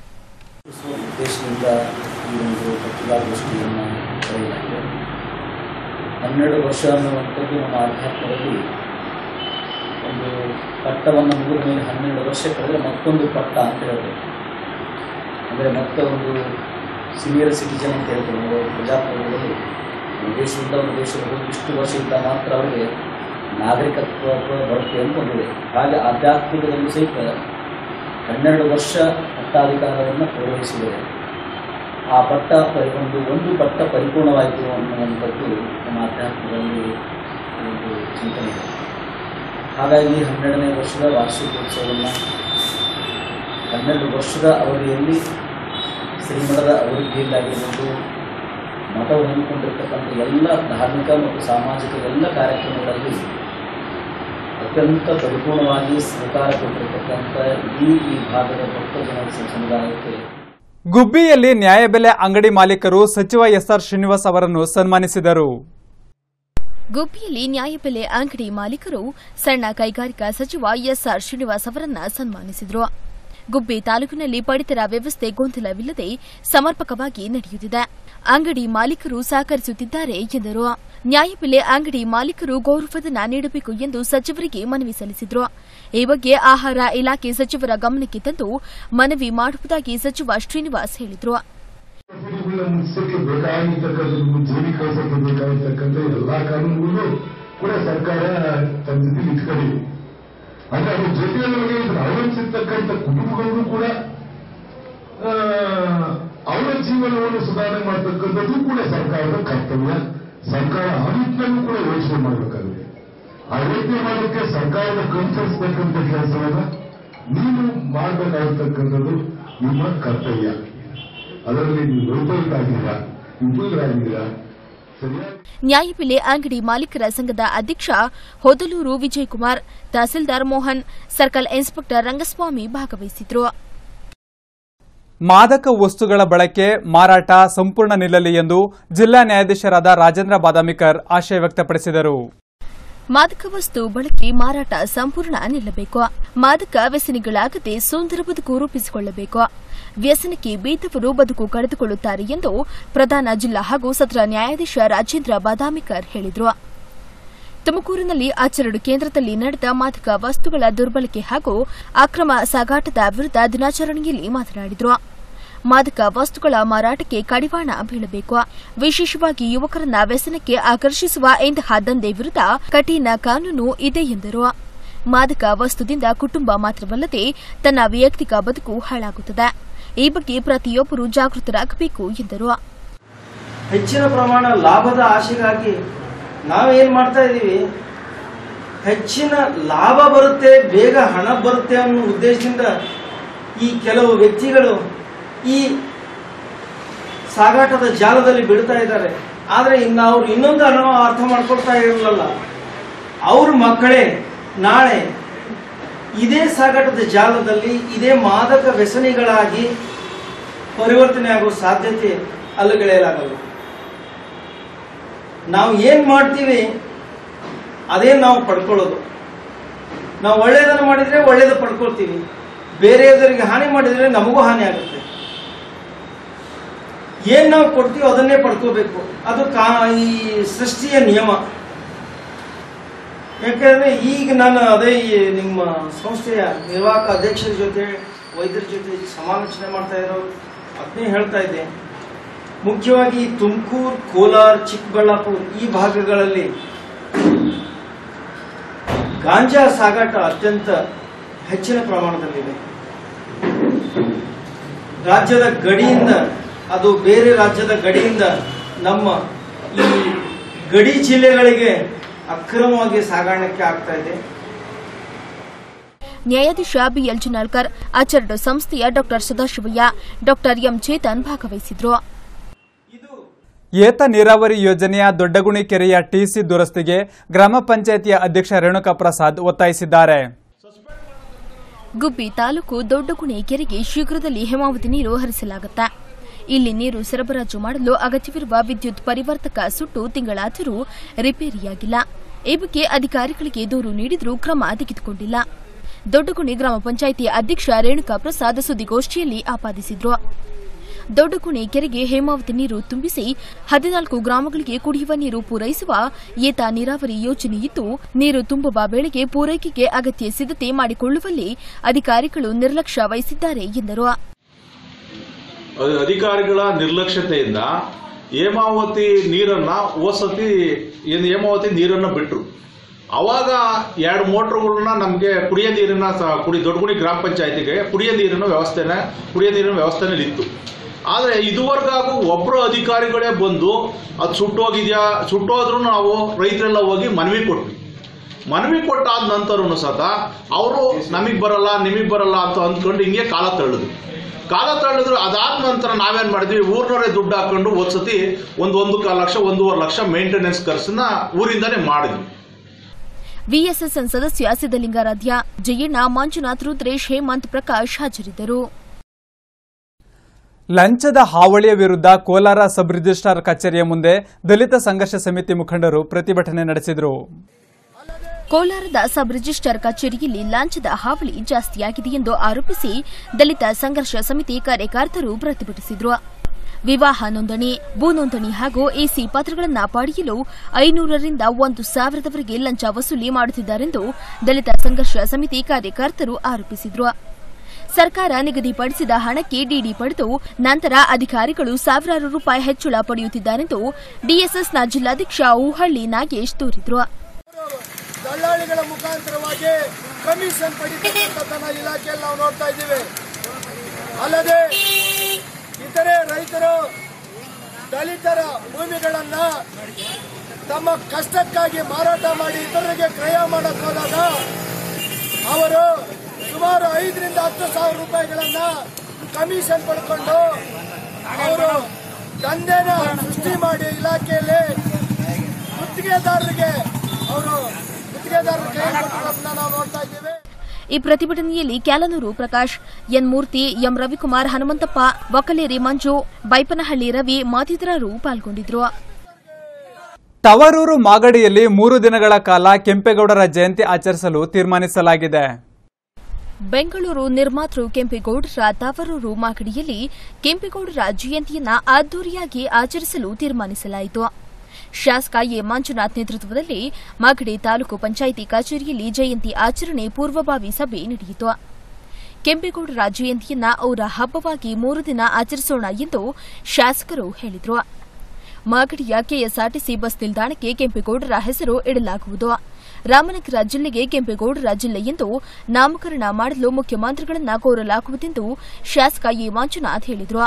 ಉದ್ದೇಶದಿಂದ ಈ ಒಂದು ಪತ್ರಿಕಾಗೋಷ್ಠಿಯನ್ನು ಕರೆಯಲಾಗಿದೆ ಹನ್ನೆರಡು ವರ್ಷ ಅನ್ನುವಂಥದ್ದು ನಮ್ಮ ಆಧ್ಯಾತ್ಮದಲ್ಲಿ ಒಂದು ಪಟ್ಟವನ್ನು ಮುಗಿದ ಮೇಲೆ ಹನ್ನೆರಡು ವರ್ಷ ಕಳೆದರೆ ಮತ್ತೊಂದು ಪಟ್ಟ ಅಂತ ಹೇಳಬೇಕು ಅಂದರೆ ಮತ್ತೆ ಒಂದು ಸೀನಿಯರ್ ಸಿಟಿಜನ್ ಅಂತ ಹೇಳ್ತಾರೆ ನಾವು ಪ್ರಜಾಪ್ರಭುತ್ವದಲ್ಲಿ ಒಂದು ದೇಶದಿಂದ ಒಂದು ದೇಶದ ಹೋಗಿ ಇಷ್ಟು ವರ್ಷ ಇದ್ದ ಮಾತ್ರ ಅವರಿಗೆ ನಾಗರಿಕತ್ವ ಬರುತ್ತೆ ಅಂತ ಒಂದಿದೆ ಹಾಗೆ ಆಧ್ಯಾತ್ಮಿಕದಲ್ಲೂ ಸಹಿತ ಹನ್ನೆರಡು ವರ್ಷ ಪಟ್ಟಾಧಿಕಾರವನ್ನು ಪೂರೈಸಿದರೆ ಆ ಪಟ್ಟ ಪರಿ- ಒಂದು ಒಂದು ಪಟ್ಟ ಪರಿಪೂರ್ಣವಾಯಿತು ಅನ್ನುವಂಥದ್ದು ನಮ್ಮ ಆಧ್ಯಾತ್ಮದಲ್ಲಿ ಒಂದು ಚಿಂತನೆ ಇದೆ ಹಾಗಾಗಿ ಹನ್ನೆರಡನೇ ವರ್ಷದ ವಾರ್ಷಿಕೋತ್ಸವವನ್ನು ಹನ್ನೆರಡು ವರ್ಷದ ಅವಧಿಯಲ್ಲಿ ಶ್ರೀಮಠದ ಅಭಿವೃದ್ಧಿಯಲ್ಲಾಗಿರ್ಬೋದು ಮಠವು ಹಮ್ಮಿಕೊಂಡಿರ್ತಕ್ಕಂಥ ಎಲ್ಲ ಧಾರ್ಮಿಕ ಮತ್ತು ಸಾಮಾಜಿಕ ಎಲ್ಲ ಕಾರ್ಯಕ್ರಮಗಳಲ್ಲಿ ಅತ್ಯಂತ ಪರಿಪೂರ್ಣವಾಗಿ ಸಹಕಾರ ಕೊಟ್ಟಿರ್ತಕ್ಕಂಥ ಇಡೀ ಈ ಭಾಗದ ಭಕ್ತ ಜನ ಸಮುದಾಯಕ್ಕೆ ಗುಬ್ಬಿಯಲ್ಲಿ ನ್ಯಾಯಬೆಲೆ ಅಂಗಡಿ ಮಾಲೀಕರು ಸಚಿವ ಎಸ್ಆರ್ ಶ್ರೀನಿವಾಸ್ ಅವರನ್ನು ಸನ್ಮಾನಿಸಿದರು ಗುಬ್ಬಿಯಲ್ಲಿ ನ್ಯಾಯಬೆಲೆ ಅಂಗಡಿ ಮಾಲೀಕರು ಸಣ್ಣ ಕೈಗಾರಿಕಾ ಸಚಿವ ಎಸ್ಆರ್ ಶ್ರೀನಿವಾಸ್ ಅವರನ್ನ ಸನ್ಮಾನಿಸಿದರು ಗುಬ್ಬಿ ತಾಲೂಕಿನಲ್ಲಿ ಪಡಿತರ ವ್ಯವಸ್ಥೆ ಗೊಂದಲವಿಲ್ಲದೆ ಸಮರ್ಪಕವಾಗಿ ನಡೆಯುತ್ತಿದೆ ಅಂಗಡಿ ಮಾಲೀಕರು ಸಹಕರಿಸುತ್ತಿದ್ದಾರೆ ಎಂದರು ನ್ಯಾಯಬೆಲೆ ಅಂಗಡಿ ಮಾಲೀಕರು ಗೌರವಧನ ನೀಡಬೇಕು ಎಂದು ಸಚಿವರಿಗೆ ಮನವಿ ಸಲ್ಲಿಸಿದರು ಈ ಬಗ್ಗೆ ಆಹಾರ ಇಲಾಖೆ ಸಚಿವರ ಗಮನಕ್ಕೆ ತಂದು ಮನವಿ ಮಾಡುವುದಾಗಿ ಸಚಿವ ಶ್ರೀನಿವಾಸ್ ಹೇಳಿದರು ಗಳ ಮುಗಿಸಕ್ಕೆ ಬೇಕಾಗಿರ್ತಕ್ಕಂಥ ಜೀವಿ ಕಳಿಸಕ್ಕೆ ಬೇಕಾಗಿರ್ತಕ್ಕಂಥ ಎಲ್ಲಾ ಕಾನೂನುಗಳು ಕೂಡ ಸರ್ಕಾರ ತಂದಿದ್ದು ಇಟ್ಕೊಂಡಿದೆ ಅಂದ್ರೆ ಅದ್ರ ಜೊತೆಯಲ್ಲಿ ಅವಲಂಬಿಸಿರ್ತಕ್ಕಂಥ ಕುಟುಂಬಗಳಿಗೂ ಕೂಡ ಆ, ಅವರ ಜೀವನವನ್ನು ಸುಧಾರಣೆ ಮಾಡತಕ್ಕಂಥದ್ದು ಕೂಡ ಸರ್ಕಾರದ ಕರ್ತವ್ಯ ಸರ್ಕಾರ ಆ ನಿಟ್ಟಿನಲ್ಲೂ ಕೂಡ ಯೋಚನೆ ಮಾಡಬೇಕಾಗಿದೆ ಆ ಯೋಚನೆ ಮಾಡೋಕ್ಕೆ ಸರ್ಕಾರದ ಕನ್ಸರಿಸ್ತಕ್ಕಂಥ ಕೆಲಸವನ್ನ ನೀವು ಮಾಡಬೇಕಾಗಿರ್ತಕ್ಕಂಥದ್ದು ನಿಮ್ಮ ಕರ್ತವ್ಯ ಅದರಲ್ಲಿ ನೀವು ವಿಫಲರಾಗಿದ್ದೀರಾ ವಿಫಲರಾಗಿದ್ದೀರಾ ಸರಿಯಾಗಿ ನ್ಯಾಯಬೆಲೆ ಅಂಗಡಿ ಮಾಲೀಕರ ಸಂಘದ ಅಧ್ಯಕ್ಷ ಹೊದಲೂರು ವಿಜಯಕುಮಾರ್ ತಹಸೀಲ್ದಾರ್ ಮೋಹನ್ ಸರ್ಕಲ್ ಇನ್ಸ್ಪೆಕ್ಟರ್ ರಂಗಸ್ವಾಮಿ ಭಾಗವಹಿಸಿದ್ರು ಮಾದಕ ವಸ್ತುಗಳ ಬಳಕೆ ಮಾರಾಟ ಸಂಪೂರ್ಣ ನಿಲ್ಲಲಿ ಎಂದು ಜಿಲ್ಲಾ ನ್ಯಾಯಾಧೀಶರಾದ ರಾಜೇಂದ್ರ ಬಾದಾಮಿಕರ್ ಆಶಯ ವ್ಯಕ್ತಪಡಿಸಿದರು ಮಾದಕ ವಸ್ತು ಬಳಕೆ ಮಾರಾಟ ಸಂಪೂರ್ಣ ನಿಲ್ಲಬೇಕು ಮಾದಕ ವ್ಯಸನಿಗಳಾಗದೆ ಸುಂದರ ಬದುಕು ರೂಪಿಸಿಕೊಳ್ಳಬೇಕು ವ್ಯಸನಕ್ಕೆ ಬೀದವರು ಬದುಕು ಕಳೆದುಕೊಳ್ಳುತ್ತಾರೆ ಎಂದು ಪ್ರಧಾನ ಜಿಲ್ಲಾ ಹಾಗೂ ಸತ್ರ ನ್ಯಾಯಾಧೀಶ ರಾಜೇಂದ್ರ ಬಾದಾಮಿಕರ್ ಹೇಳಿದರು ತುಮಕೂರಿನಲ್ಲಿ ಆಚರಣೆ ಕೇಂದ್ರದಲ್ಲಿ ನಡೆದ ಮಾದಕ ವಸ್ತುಗಳ ದುರ್ಬಳಕೆ ಹಾಗೂ ಅಕ್ರಮ ಸಾಗಾಟದ ವಿರುದ್ಧ ದಿನಾಚರಣೆಯಲ್ಲಿ ಮಾತನಾಡಿದರು ಮಾದಕ ವಸ್ತುಗಳ ಮಾರಾಟಕ್ಕೆ ಕಡಿವಾಣ ಬೀಳಬೇಕು ವಿಶೇಷವಾಗಿ ಯುವಕರನ್ನ ವ್ಯಸನಕ್ಕೆ ಆಕರ್ಷಿಸುವ ಇಂತಹ ದಂಧೆ ವಿರುದ್ಧ ಕಠಿಣ ಕಾನೂನು ಇದೆ ಎಂದರು ಮಾದಕ ವಸ್ತುದಿಂದ ಕುಟುಂಬ ಮಾತ್ರವಲ್ಲದೆ ತನ್ನ ವೈಯಕ್ತಿಕ ಬದುಕು ಹಾಳಾಗುತ್ತದೆ ಈ ಬಗ್ಗೆ ಪ್ರತಿಯೊಬ್ಬರು ಜಾಗೃತರಾಗಬೇಕು ಎಂದರು ಹೆಚ್ಚಿನ ಪ್ರಮಾಣ ಲಾಭದ ಆಶೆಗಾಗಿ ನಾವೇನ್ ಮಾಡ್ತಾ ಇದ್ದೀವಿ ಹೆಚ್ಚಿನ ಲಾಭ ಬರುತ್ತೆ ಬೇಗ ಹಣ ಬರುತ್ತೆ ಅನ್ನೋ ಉದ್ದೇಶದಿಂದ ಈ ಕೆಲವು ವ್ಯಕ್ತಿಗಳು ಈ ಸಾಗಾಟದ ಜಾಲದಲ್ಲಿ ಬಿಡ್ತಾ ಇದ್ದಾರೆ ಆದ್ರೆ ಇನ್ನು ಅವ್ರು ಇನ್ನೊಂದು ಅನುಭವ ಅರ್ಥ ಮಾಡ್ಕೊಳ್ತಾ ಇರಲಿಲ್ಲ ಅವ್ರ ಮಕ್ಕಳೇ ನಾಳೆ ಇದೇ ಸಾಗಾಟದ ಜಾಲದಲ್ಲಿ ಇದೇ ಮಾದಕ ವ್ಯಸನಿಗಳಾಗಿ ಪರಿವರ್ತನೆ ಆಗೋ ಸಾಧ್ಯತೆ ಅಲ್ಲಗಳೆಯಲಾಗಲ್ಲ ನಾವು ಏನ್ ಮಾಡ್ತೀವಿ ಅದೇ ನಾವು ಪಡ್ಕೊಳ್ಳೋದು ನಾವು ಒಳ್ಳೇದನ್ನು ಮಾಡಿದ್ರೆ ಒಳ್ಳೇದು ಪಡ್ಕೊಳ್ತೀವಿ ಬೇರೆಯವರಿಗೆ ಹಾನಿ ಮಾಡಿದ್ರೆ ನಮಗೂ ಹಾನಿ ಆಗುತ್ತೆ ಏನ್ ನಾವು ಕೊಡ್ತೀವೋ ಅದನ್ನೇ ಪಡ್ಕೋಬೇಕು ಅದು ಕಾ ಈ ಸೃಷ್ಟಿಯ ನಿಯಮ ಯಾಕಂದ್ರೆ ಈಗ ನಾನು ಅದೇ ಈ ನಿಮ್ಮ ಸಂಸ್ಥೆಯ ನಿರ್ವಾಹಕ ಅಧ್ಯಕ್ಷರ ಜೊತೆ ವೈದ್ಯರ ಜೊತೆ ಸಮಾಲೋಚನೆ ಮಾಡ್ತಾ ಇರೋ ಅದನ್ನೇ ಹೇಳ್ತಾ ಇದ್ದೆ ಮುಖ್ಯವಾಗಿ ತುಮಕೂರು ಕೋಲಾರ ಚಿಕ್ಕಬಳ್ಳಾಪುರ ಈ ಭಾಗಗಳಲ್ಲಿ ಗಾಂಜಾ ಸಾಗಾಟ ಅತ್ಯಂತ ಹೆಚ್ಚಿನ ಪ್ರಮಾಣದಲ್ಲಿದೆ ರಾಜ್ಯದ ಗಡಿಯಿಂದ ಅದು ಬೇರೆ ರಾಜ್ಯದ ಗಡಿಯಿಂದ ನಮ್ಮ ಈ ಗಡಿ ಜಿಲ್ಲೆಗಳಿಗೆ ಅಕ್ರಮವಾಗಿ ಸಾಗಾಣಿಕೆ ಆಗ್ತಾ ಇದೆ ನ್ಯಾಯಾಧೀಶ ಬಿಎಲ್ ಜಿನಾಳ್ಕರ್ ಆಚರಣೆ ಸಂಸ್ಥೆಯ ಡಾ ಸದಾಶಿವಯ್ಯ ಡಾ ಎಂ ಚೇತನ್ ಭಾಗವಹಿಸಿದ್ರು ಏತ ನೀರಾವರಿ ಯೋಜನೆಯ ದೊಡ್ಡಗುಣಿ ಕೆರೆಯ ಟಿಸಿ ದುರಸ್ತಿಗೆ ಗ್ರಾಮ ಪಂಚಾಯಿತಿಯ ಅಧ್ಯಕ್ಷ ರೇಣುಕಾ ಪ್ರಸಾದ್ ಒತ್ತಾಯಿಸಿದ್ದಾರೆ ಗುಬ್ಬಿ ತಾಲೂಕು ದೊಡ್ಡಗುಣಿ ಕೆರೆಗೆ ಶೀಘ್ರದಲ್ಲಿ ಹೇಮಾವತಿ ನೀರು ಹರಿಸಲಾಗುತ್ತೆ ಇಲ್ಲಿ ನೀರು ಸರಬರಾಜು ಮಾಡಲು ಅಗತ್ಯವಿರುವ ವಿದ್ಯುತ್ ಪರಿವರ್ತಕ ಸುಟ್ಟು ತಿಂಗಳಾದರೂ ರಿಪೇರಿಯಾಗಿಲ್ಲ ಈ ಬಗ್ಗೆ ಅಧಿಕಾರಿಗಳಿಗೆ ದೂರು ನೀಡಿದರೂ ಕ್ರಮ ತೆಗೆದುಕೊಂಡಿಲ್ಲ ದೊಡ್ಡಗುಣಿ ಗ್ರಾಮ ಪಂಚಾಯಿತಿ ಅಧ್ಯಕ್ಷ ರೇಣುಕಾ ಪ್ರಸಾದ್ ಸುದ್ದಿಗೋಷ್ಠಿಯಲ್ಲಿ ಆಪಾದಿಸಿದ್ರು ದೊಡ್ಡಗುಣಿ ಕೆರೆಗೆ ಹೇಮಾವತಿ ನೀರು ತುಂಬಿಸಿ ಹದಿನಾಲ್ಕು ಗ್ರಾಮಗಳಿಗೆ ಕುಡಿಯುವ ನೀರು ಪೂರೈಸುವ ಏತ ನೀರಾವರಿ ಯೋಜನೆಯಿದ್ದು ನೀರು ತುಂಬುವ ವೇಳೆಗೆ ಪೂರೈಕೆಗೆ ಅಗತ್ಯ ಸಿದ್ಧತೆ ಮಾಡಿಕೊಳ್ಳುವಲ್ಲಿ ಅಧಿಕಾರಿಗಳು ನಿರ್ಲಕ್ಷ್ಯ ವಹಿಸಿದ್ದಾರೆ ಎಂದರು ಅ- ಅಧಿಕಾರಿಗಳ ನಿರ್ಲಕ್ಷ್ಯತೆಯಿಂದ ಹೇಮಾವತಿ ನೀರನ್ನ ಓಸತಿ ಏನು ಹೇಮಾವತಿ ನೀರನ್ನ ಬಿಟ್ರು ಅವಾಗ ಎರಡು ಮೋಟ್ರುಗಳನ್ನ ನಮಗೆ ಕುಡಿಯೋ ನೀರಿನ ಸ- ಕುಡಿ ದೊಡ್ಡಗುಡಿ ಗ್ರಾಮ ಪಂಚಾಯತಿಗೆ ಕುಡಿಯೋ ನೀರಿನ ವ್ಯವಸ್ಥೆನ ಕುಡಿಯೋ ನೀರಿನ ವ್ಯವಸ್ಥೆನಲ್ಲಿ ಇತ್ತು ಆದರೆ ಇದುವರೆಗಾಗೂ ಒಬ್ಬರು ಅಧಿಕಾರಿಗಳೇ ಬಂದು ಅದು ಸುಟ್ಟೋಗಿದೆಯಾ ಸುಟ್ಟೋದ್ರೂ ನಾವು ರೈತರೆಲ್ಲ ಹೋಗಿ ಮನವಿ ಕೊಟ್ವಿ ಮನವಿ ಕೊಟ್ಟಾದ ನಂತರನು ಸತ ಅವರು ನಮಗೆ ಬರಲ್ಲ ನಿಮಗೆ ಬರಲ್ಲ ಅಂತ ಅಂದ್ಕೊಂಡು ಹಿಂಗೆ ಕಾಲ ತಳ್ಳಿದ್ರು ಕಾಲ ತಳ್ಳಿದ್ರು ಅದಾದ ನಂತರ ನಾವೇನ್ ಮಾಡಿದ್ವಿ ಊರ್ನವರೇ ದುಡ್ಡು ಹಾಕೊಂಡು ಒಂದ್ಸತಿ ಒಂದು ಒಂದು ಕಾಲು ಲಕ್ಷ ಒಂದೂವರೆ ಲಕ್ಷ ಮೇಂಟೆನೆನ್ಸ್ ಖರ್ಚನ್ನ ಊರಿಂದಾನೇ ಮಾಡಿದ್ವಿ ವಿಎಸ್ಎಸ್ಎನ್ ಸದಸ್ಯ ಸಿದ್ದಲಿಂಗಾರಾಧ್ಯ ಜಯಣ್ಣ ಮಂಜುನಾಥ್ ರುದ್ರೇಶ್ ಹೇಮಂತ್ ಪ್ರಕಾಶ್ ಹಾಜರಿದ್ದರು ಲಂಚದ ಹಾವಳಿಯ ವಿರುದ್ಧ ಕೋಲಾರ ಸಬ್ ರಿಜಿಸ್ಟ್ರಾರ್ ಕಚೇರಿಯ ಮುಂದೆ ದಲಿತ ಸಂಘರ್ಷ ಸಮಿತಿ ಮುಖಂಡರು ಪ್ರತಿಭಟನೆ ನಡೆಸಿದರು ಕೋಲಾರದ ಸಬ್ ರಿಜಿಸ್ಟ್ರಾರ್ ಕಚೇರಿಯಲ್ಲಿ ಲಾಂಛದ ಹಾವಳಿ ಜಾಸ್ತಿಯಾಗಿದೆ ಎಂದು ಆರೋಪಿಸಿ ದಲಿತ ಸಂಘರ್ಷ ಸಮಿತಿ ಕಾರ್ಯಕರ್ತರು ಪ್ರತಿಭಟಿಸಿದರು ವಿವಾಹ ನೋಂದಣಿ ಭೂ ನೋಂದಣಿ ಹಾಗೂ ಎಸಿ ಪತ್ರಗಳನ್ನು ಪಡೆಯಲು ಐನೂರರಿಂದ ಒಂದು ಸಾವಿರದವರೆಗೆ ಲಂಚ ವಸೂಲಿ ಮಾಡುತ್ತಿದ್ದಾರೆಂದು ದಲಿತ ಸಂಘರ್ಷ ಸಮಿತಿ ಕಾರ್ಯಕರ್ತರು ಆರೋಪಿಸಿದರು ಸರ್ಕಾರ ನಿಗದಿಪಡಿಸಿದ ಹಣಕ್ಕೆ ಡಿಡಿ ಪಡೆದು ನಂತರ ಅಧಿಕಾರಿಗಳು ಸಾವಿರಾರು ರೂಪಾಯಿ ಹೆಚ್ಚಳ ಪಡೆಯುತ್ತಿದ್ದಾರೆಂದು ಡಿಎಸ್ಎಸ್ನ ಜಿಲ್ಲಾಧ್ಯಕ್ಷ ಊಹಳ್ಳಿ ನಾಗೇಶ್ ದೂರಿದರು ದಳ್ಳಾಳಿಗಳ ಮುಖಾಂತರವಾಗಿ ಕಮಿಷನ್ ಪಡಿತಕ್ಕಂಥದ್ದನ್ನ ಇಲಾಖೆಯಲ್ಲಿ ನಾವು ನೋಡ್ತಾ ಇದ್ದೀವಿ ಅಲ್ಲದೆ ಇತರೆ ರೈತರು ದಲಿತರ ಭೂಮಿಗಳನ್ನ ತಮ್ಮ ಕಷ್ಟಕ್ಕಾಗಿ ಮಾರಾಟ ಮಾಡಿ ಇತರರಿಗೆ ಕ್ರಯ ಮಾಡಕ್ ಹೋದಾಗ ಅವರು ಸುಮಾರು ಐದರಿಂದ ಹತ್ತು ಸಾವಿರ ರೂಪಾಯಿಗಳನ್ನ ಕಮಿಷನ್ ಪಡ್ಕೊಂಡು ಅವರು ದಂಧೆನ ಸೃಷ್ಟಿ ಮಾಡಿ ಇಲಾಖೆಯಲ್ಲಿ ಗುತ್ತಿಗೆದಾರರಿಗೆ ಅವರು ಗುತ್ತಿಗೆದಾರರ ಕೈ ಕೊಟ್ಟಿರೋದನ್ನ ನಾವು ನೋಡ್ತಾ ಇದ್ದೀವಿ ಈ ಪ್ರತಿಭಟನೆಯಲ್ಲಿ ಕ್ಯಾಲನೂರು ಪ್ರಕಾಶ್ ಎನ್ ಮೂರ್ತಿ ಎಂ ರವಿಕುಮಾರ್ ಹನುಮಂತಪ್ಪ ವಕಲೇರಿ ಮಂಜು ಬೈಪನಹಳ್ಳಿ ರವಿ ಮತ್ತಿತರರು ಪಾಲ್ಗೊಂಡಿದ್ರು ತವರೂರು ಮಾಗಡಿಯಲ್ಲಿ ಮೂರು ದಿನಗಳ ಕಾಲ ಕೆಂಪೇಗೌಡರ ಜಯಂತಿ ಆಚರಿಸಲು ತೀರ್ಮಾನಿಸಲಾಗಿದೆ ಬೆಂಗಳೂರು ನಿರ್ಮಾತೃ ಕೆಂಪೇಗೌಡರ ತವರೂರು ಮಾಗಡಿಯಲ್ಲಿ ಕೆಂಪೇಗೌಡರ ಜಯಂತಿಯನ್ನ ಅದ್ದೂರಿಯಾಗಿ ಆಚರಿಸಲು ತೀರ್ಮಾನಿಸಲಾಯಿತು ಶಾಸಕ ಎ ಮಂಜುನಾಥ್ ನೇತೃತ್ವದಲ್ಲಿ ಮಾಗಡಿ ತಾಲೂಕು ಪಂಚಾಯಿತಿ ಕಚೇರಿಯಲ್ಲಿ ಜಯಂತಿ ಆಚರಣೆ ಪೂರ್ವಭಾವಿ ಸಭೆ ನಡೆಯಿತು ಕೆಂಪೇಗೌಡರ ಜಯಂತಿಯನ್ನ ಅವರ ಹಬ್ಬವಾಗಿ ಮೂರು ದಿನ ಆಚರಿಸೋಣ ಎಂದು ಶಾಸಕರು ಹೇಳಿದರು ಮಾಗಡಿಯ ಕೆಎಸ್ಆರ್ಟಿಸಿ ಬಸ್ ನಿಲ್ದಾಣಕ್ಕೆ ಕೆಂಪೇಗೌಡರ ಹೆಸರು ಇಡಲಾಗುವುದು ರಾಮನಗರ ಜಿಲ್ಲೆಗೆ ಕೆಂಪೇಗೌಡರ ಜಿಲ್ಲೆ ಎಂದು ನಾಮಕರಣ ಮಾಡಲು ಮುಖ್ಯಮಂತ್ರಿಗಳನ್ನ ಕೋರಲಾಗುವುದೆಂದು ಶಾಸಕ ಎ ಮಂಜುನಾಥ್ ಹೇಳಿದರು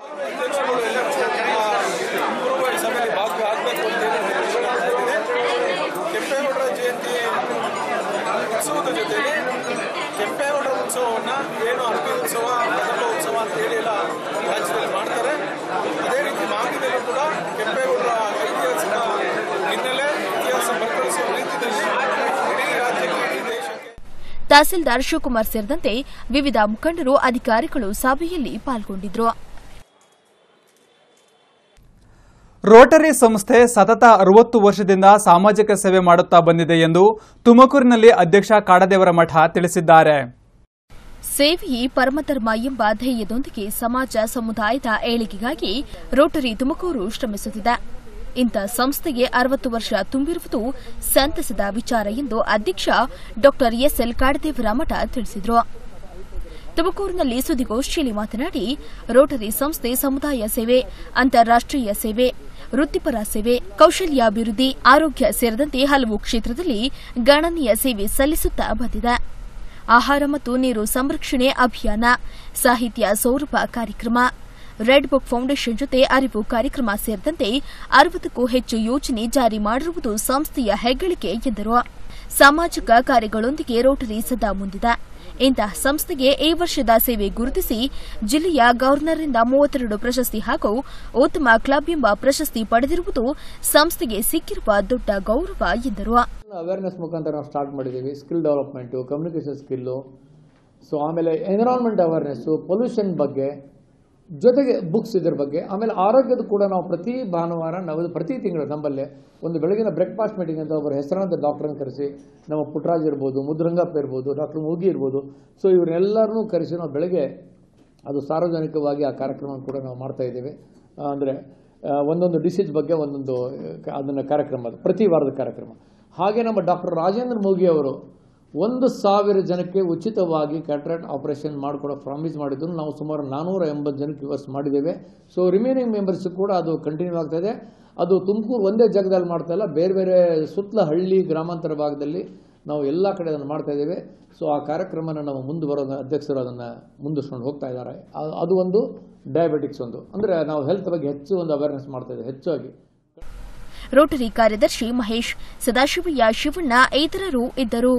ಕೆಂಪೇಗೌಡರ ಜಯಂತಿ ಉತ್ಸವದ ಜೊತೆಲಿ ಕೆಂಪೇಗೌಡರ ಉತ್ಸವವನ್ನು ಏನು ಹಂಪಿ ಉತ್ಸವ ಕದಂಬ ಉತ್ಸವ ಅಂತ ಹೇಳಿ ಎಲ್ಲ ರಾಜ್ಯದಲ್ಲಿ ಮಾಡ್ತಾರೆ ಅದೇ ರೀತಿ ಮಾಗಿದಲ್ಲೂ ಕೂಡ ಕೆಂಪೇಗೌಡರ ಐತಿಹಾಸಿಕ ಹಿನ್ನೆಲೆ ಇತಿಹಾಸ ಮರುಕಳಿಸುವ ರೀತಿಯಲ್ಲಿ ಇಡೀ ರಾಜ್ಯಕ್ಕೆ ಇಡೀ ದೇಶಕ್ಕೆ ತಹಸೀಲ್ದಾರ್ ಶಿವಕುಮಾರ್ ಸೇರಿದಂತೆ ವಿವಿಧ ಮುಖಂಡರು ಅಧಿಕಾರಿಗಳು ಸಭೆಯಲ್ಲಿ ಪಾಲ್ಗೊಂಡಿದ್ರು ರೋಟರಿ ಸಂಸ್ಥೆ ಸತತ ಅರವತ್ತು ವರ್ಷದಿಂದ ಸಾಮಾಜಿಕ ಸೇವೆ ಮಾಡುತ್ತಾ ಬಂದಿದೆ ಎಂದು ತುಮಕೂರಿನಲ್ಲಿ ಅಧ್ಯಕ್ಷ ಕಾಡದೇವರ ಮಠ ತಿಳಿಸಿದ್ದಾರೆ ಸೇವೆಯೇ ಪರಮಧರ್ಮ ಎಂಬ ಧ್ಯೇಯದೊಂದಿಗೆ ಸಮಾಜ ಸಮುದಾಯದ ಏಳಿಗೆಗಾಗಿ ರೋಟರಿ ತುಮಕೂರು ಶ್ರಮಿಸುತ್ತಿದೆ ಇಂಥ ಸಂಸ್ಥೆಗೆ ಅರವತ್ತು ವರ್ಷ ತುಂಬಿರುವುದು ಸಂತಸದ ವಿಚಾರ ಎಂದು ಅಧ್ಯಕ್ಷ ಡಾ ಎಸ್ಎಲ್ ಕಾಡದೇವರ ಮಠ ತಿಳಿಸಿದರು ತುಮಕೂರಿನಲ್ಲಿ ಸುದ್ದಿಗೋಷ್ಠಿಯಲ್ಲಿ ಮಾತನಾಡಿ ರೋಟರಿ ಸಂಸ್ಥೆ ಸಮುದಾಯ ಸೇವೆ ಅಂತಾರಾಷ್ಟೀಯ ಸೇವೆ ವೃತ್ತಿಪರ ಸೇವೆ ಕೌಶಲ್ಯಾಭಿವೃದ್ಧಿ ಆರೋಗ್ಯ ಸೇರಿದಂತೆ ಹಲವು ಕ್ಷೇತ್ರದಲ್ಲಿ ಗಣನೀಯ ಸೇವೆ ಸಲ್ಲಿಸುತ್ತಾ ಬಂದಿದೆ ಆಹಾರ ಮತ್ತು ನೀರು ಸಂರಕ್ಷಣೆ ಅಭಿಯಾನ ಸಾಹಿತ್ಯ ಸೌರಭ ಕಾರ್ಯಕ್ರಮ ರೆಡ್ ಬುಕ್ ಫೌಂಡೇಶನ್ ಜೊತೆ ಅರಿವು ಕಾರ್ಯಕ್ರಮ ಸೇರಿದಂತೆ ಅರವತ್ತಕ್ಕೂ ಹೆಚ್ಚು ಯೋಜನೆ ಜಾರಿ ಮಾಡಿರುವುದು ಸಂಸ್ಥೆಯ ಹೆಗ್ಗಳಿಕೆ ಎಂದರು ಸಾಮಾಜಿಕ ಕಾರ್ಯಗಳೊಂದಿಗೆ ರೋಟರಿ ಸದಾ ಮುಂದಿದೆ ಇಂತಹ ಸಂಸ್ಥೆಗೆ ಈ ವರ್ಷದ ಸೇವೆ ಗುರುತಿಸಿ ಜಿಲ್ಲೆಯ ಗವರ್ನರ್ರಿಂದ ಮೂವತ್ತೆರಡು ಪ್ರಶಸ್ತಿ ಹಾಗೂ ಉತ್ತಮ ಕ್ಲಬ್ ಎಂಬ ಪ್ರಶಸ್ತಿ ಪಡೆದಿರುವುದು ಸಂಸ್ಥೆಗೆ ಸಿಕ್ಕಿರುವ ದೊಡ್ಡ ಗೌರವ ಎಂದರು ಅವೇರ್ನೆಸ್ ಮುಖಾಂತರ ನಾವು ಸ್ಟಾರ್ಟ್ ಮಾಡಿದ್ದೀವಿ skill development communication skill so ಆಮೇಲೆ ಎನ್ವಿರಾನ್ಮೆಂಟ್ ಅವೇರ್ನೆಸ್ಸು ಪೊಲ್ಯೂಷನ್ ಬಗ್ಗೆ ಜೊತೆಗೆ ಬುಕ್ಸ್ ಇದ್ರ ಬಗ್ಗೆ ಆಮೇಲೆ ಆರೋಗ್ಯದ ಕೂಡ ನಾವು ಪ್ರತಿ ಭಾನುವಾರ ನಾವು ಪ್ರತಿ ತಿಂಗಳು ನಮ್ಮಲ್ಲೇ ಒಂದು ಬೆಳಗಿನ ಬ್ರೇಕ್ಫಾಸ್ಟ್ ಮೀಟಿಂಗ್ ಅಂತ ಒಬ್ಬರು ಹೆಸರಾಂತ ಡಾಕ್ಟ್ರನ್ನ ಕರೆಸಿ ನಮ್ಮ ಪುಟ್ಟರಾಜ್ ಇರ್ಬೋದು ಮುದ್ರಂಗಪ್ಪ ಇರ್ಬೋದು ಡಾಕ್ಟರ್ ಮೂಗಿ ಇರ್ಬೋದು ಸೊ ಇವರೆಲ್ಲರನ್ನೂ ಕರೆಸಿ ನಾವು ಬೆಳಗ್ಗೆ ಅದು ಸಾರ್ವಜನಿಕವಾಗಿ ಆ ಕಾರ್ಯಕ್ರಮ ಕೂಡ ನಾವು ಮಾಡ್ತಾ ಇದ್ದೇವೆ ಅಂದರೆ ಒಂದೊಂದು ಡಿಸೀಸ್ ಬಗ್ಗೆ ಒಂದೊಂದು ಅದನ್ನು ಕಾರ್ಯಕ್ರಮ ಅದು ಪ್ರತಿ ವಾರದ ಕಾರ್ಯಕ್ರಮ ಹಾಗೆ ನಮ್ಮ ಡಾಕ್ಟರ್ ರಾಜೇಂದ್ರ ಮೂಗಿ ಅವರು ಒಂದು ಸಾವಿರ ಜನಕ್ಕೆ ಉಚಿತವಾಗಿ ಕ್ಯಾಟ್ರಾಕ್ಟ್ ಆಪರೇಷನ್ ಮಾಡಿಕೊಡೋ ಪ್ರಾಮಿಸ್ ಮಾಡಿದ್ರು ನಾವು ಸುಮಾರು ನಾನ್ನೂರ ಎಂಬತ್ತು ಜನಕ್ಕೆ ಇವತ್ತು ಮಾಡಿದ್ದೇವೆ ಸೊ ರಿಮೈನಿಂಗ್ ಮೆಂಬರ್ಸ್ ಕೂಡ ಅದು ಕಂಟಿನ್ಯೂ ಆಗ್ತಾ ಇದೆ ಅದು ತುಮಕೂರು ಒಂದೇ ಜಾಗದಲ್ಲಿ ಮಾಡ್ತಾ ಇಲ್ಲ ಬೇರೆ ಬೇರೆ ಸುತ್ತಲ ಹಳ್ಳಿ ಗ್ರಾಮಾಂತರ ಭಾಗದಲ್ಲಿ ನಾವು ಎಲ್ಲ ಕಡೆ ಅದನ್ನು ಮಾಡ್ತಾ ಇದ್ದೇವೆ ಸೊ ಆ ಕಾರ್ಯಕ್ರಮನ ನಾವು ಮುಂದೆ ಬರೋ ಅಧ್ಯಕ್ಷರು ಅದನ್ನು ಮುಂದಿಸ್ಕೊಂಡು ಹೋಗ್ತಾ ಇದ್ದಾರೆ ಆ- ಅದು ಒಂದು ಡಯಾಬಿಟಿಕ್ಸ್ ಒಂದು ಅಂದರೆ ನಾವು ಹೆಲ್ತ್ ಬಗ್ಗೆ ಹೆಚ್ಚು ಒಂದು ಅವೇರ್ನೆಸ್ ಮಾಡ್ತಾ ಇದ್ದೇವೆ ಹೆಚ್ಚಾಗಿ ರೋಟರಿ ಕಾರ್ಯದರ್ಶಿ ಮಹೇಶ್ ಸದಾಶಿವಯ್ಯ ಶಿವಣ್ಣ ಇತರರು ಇದ್ದರು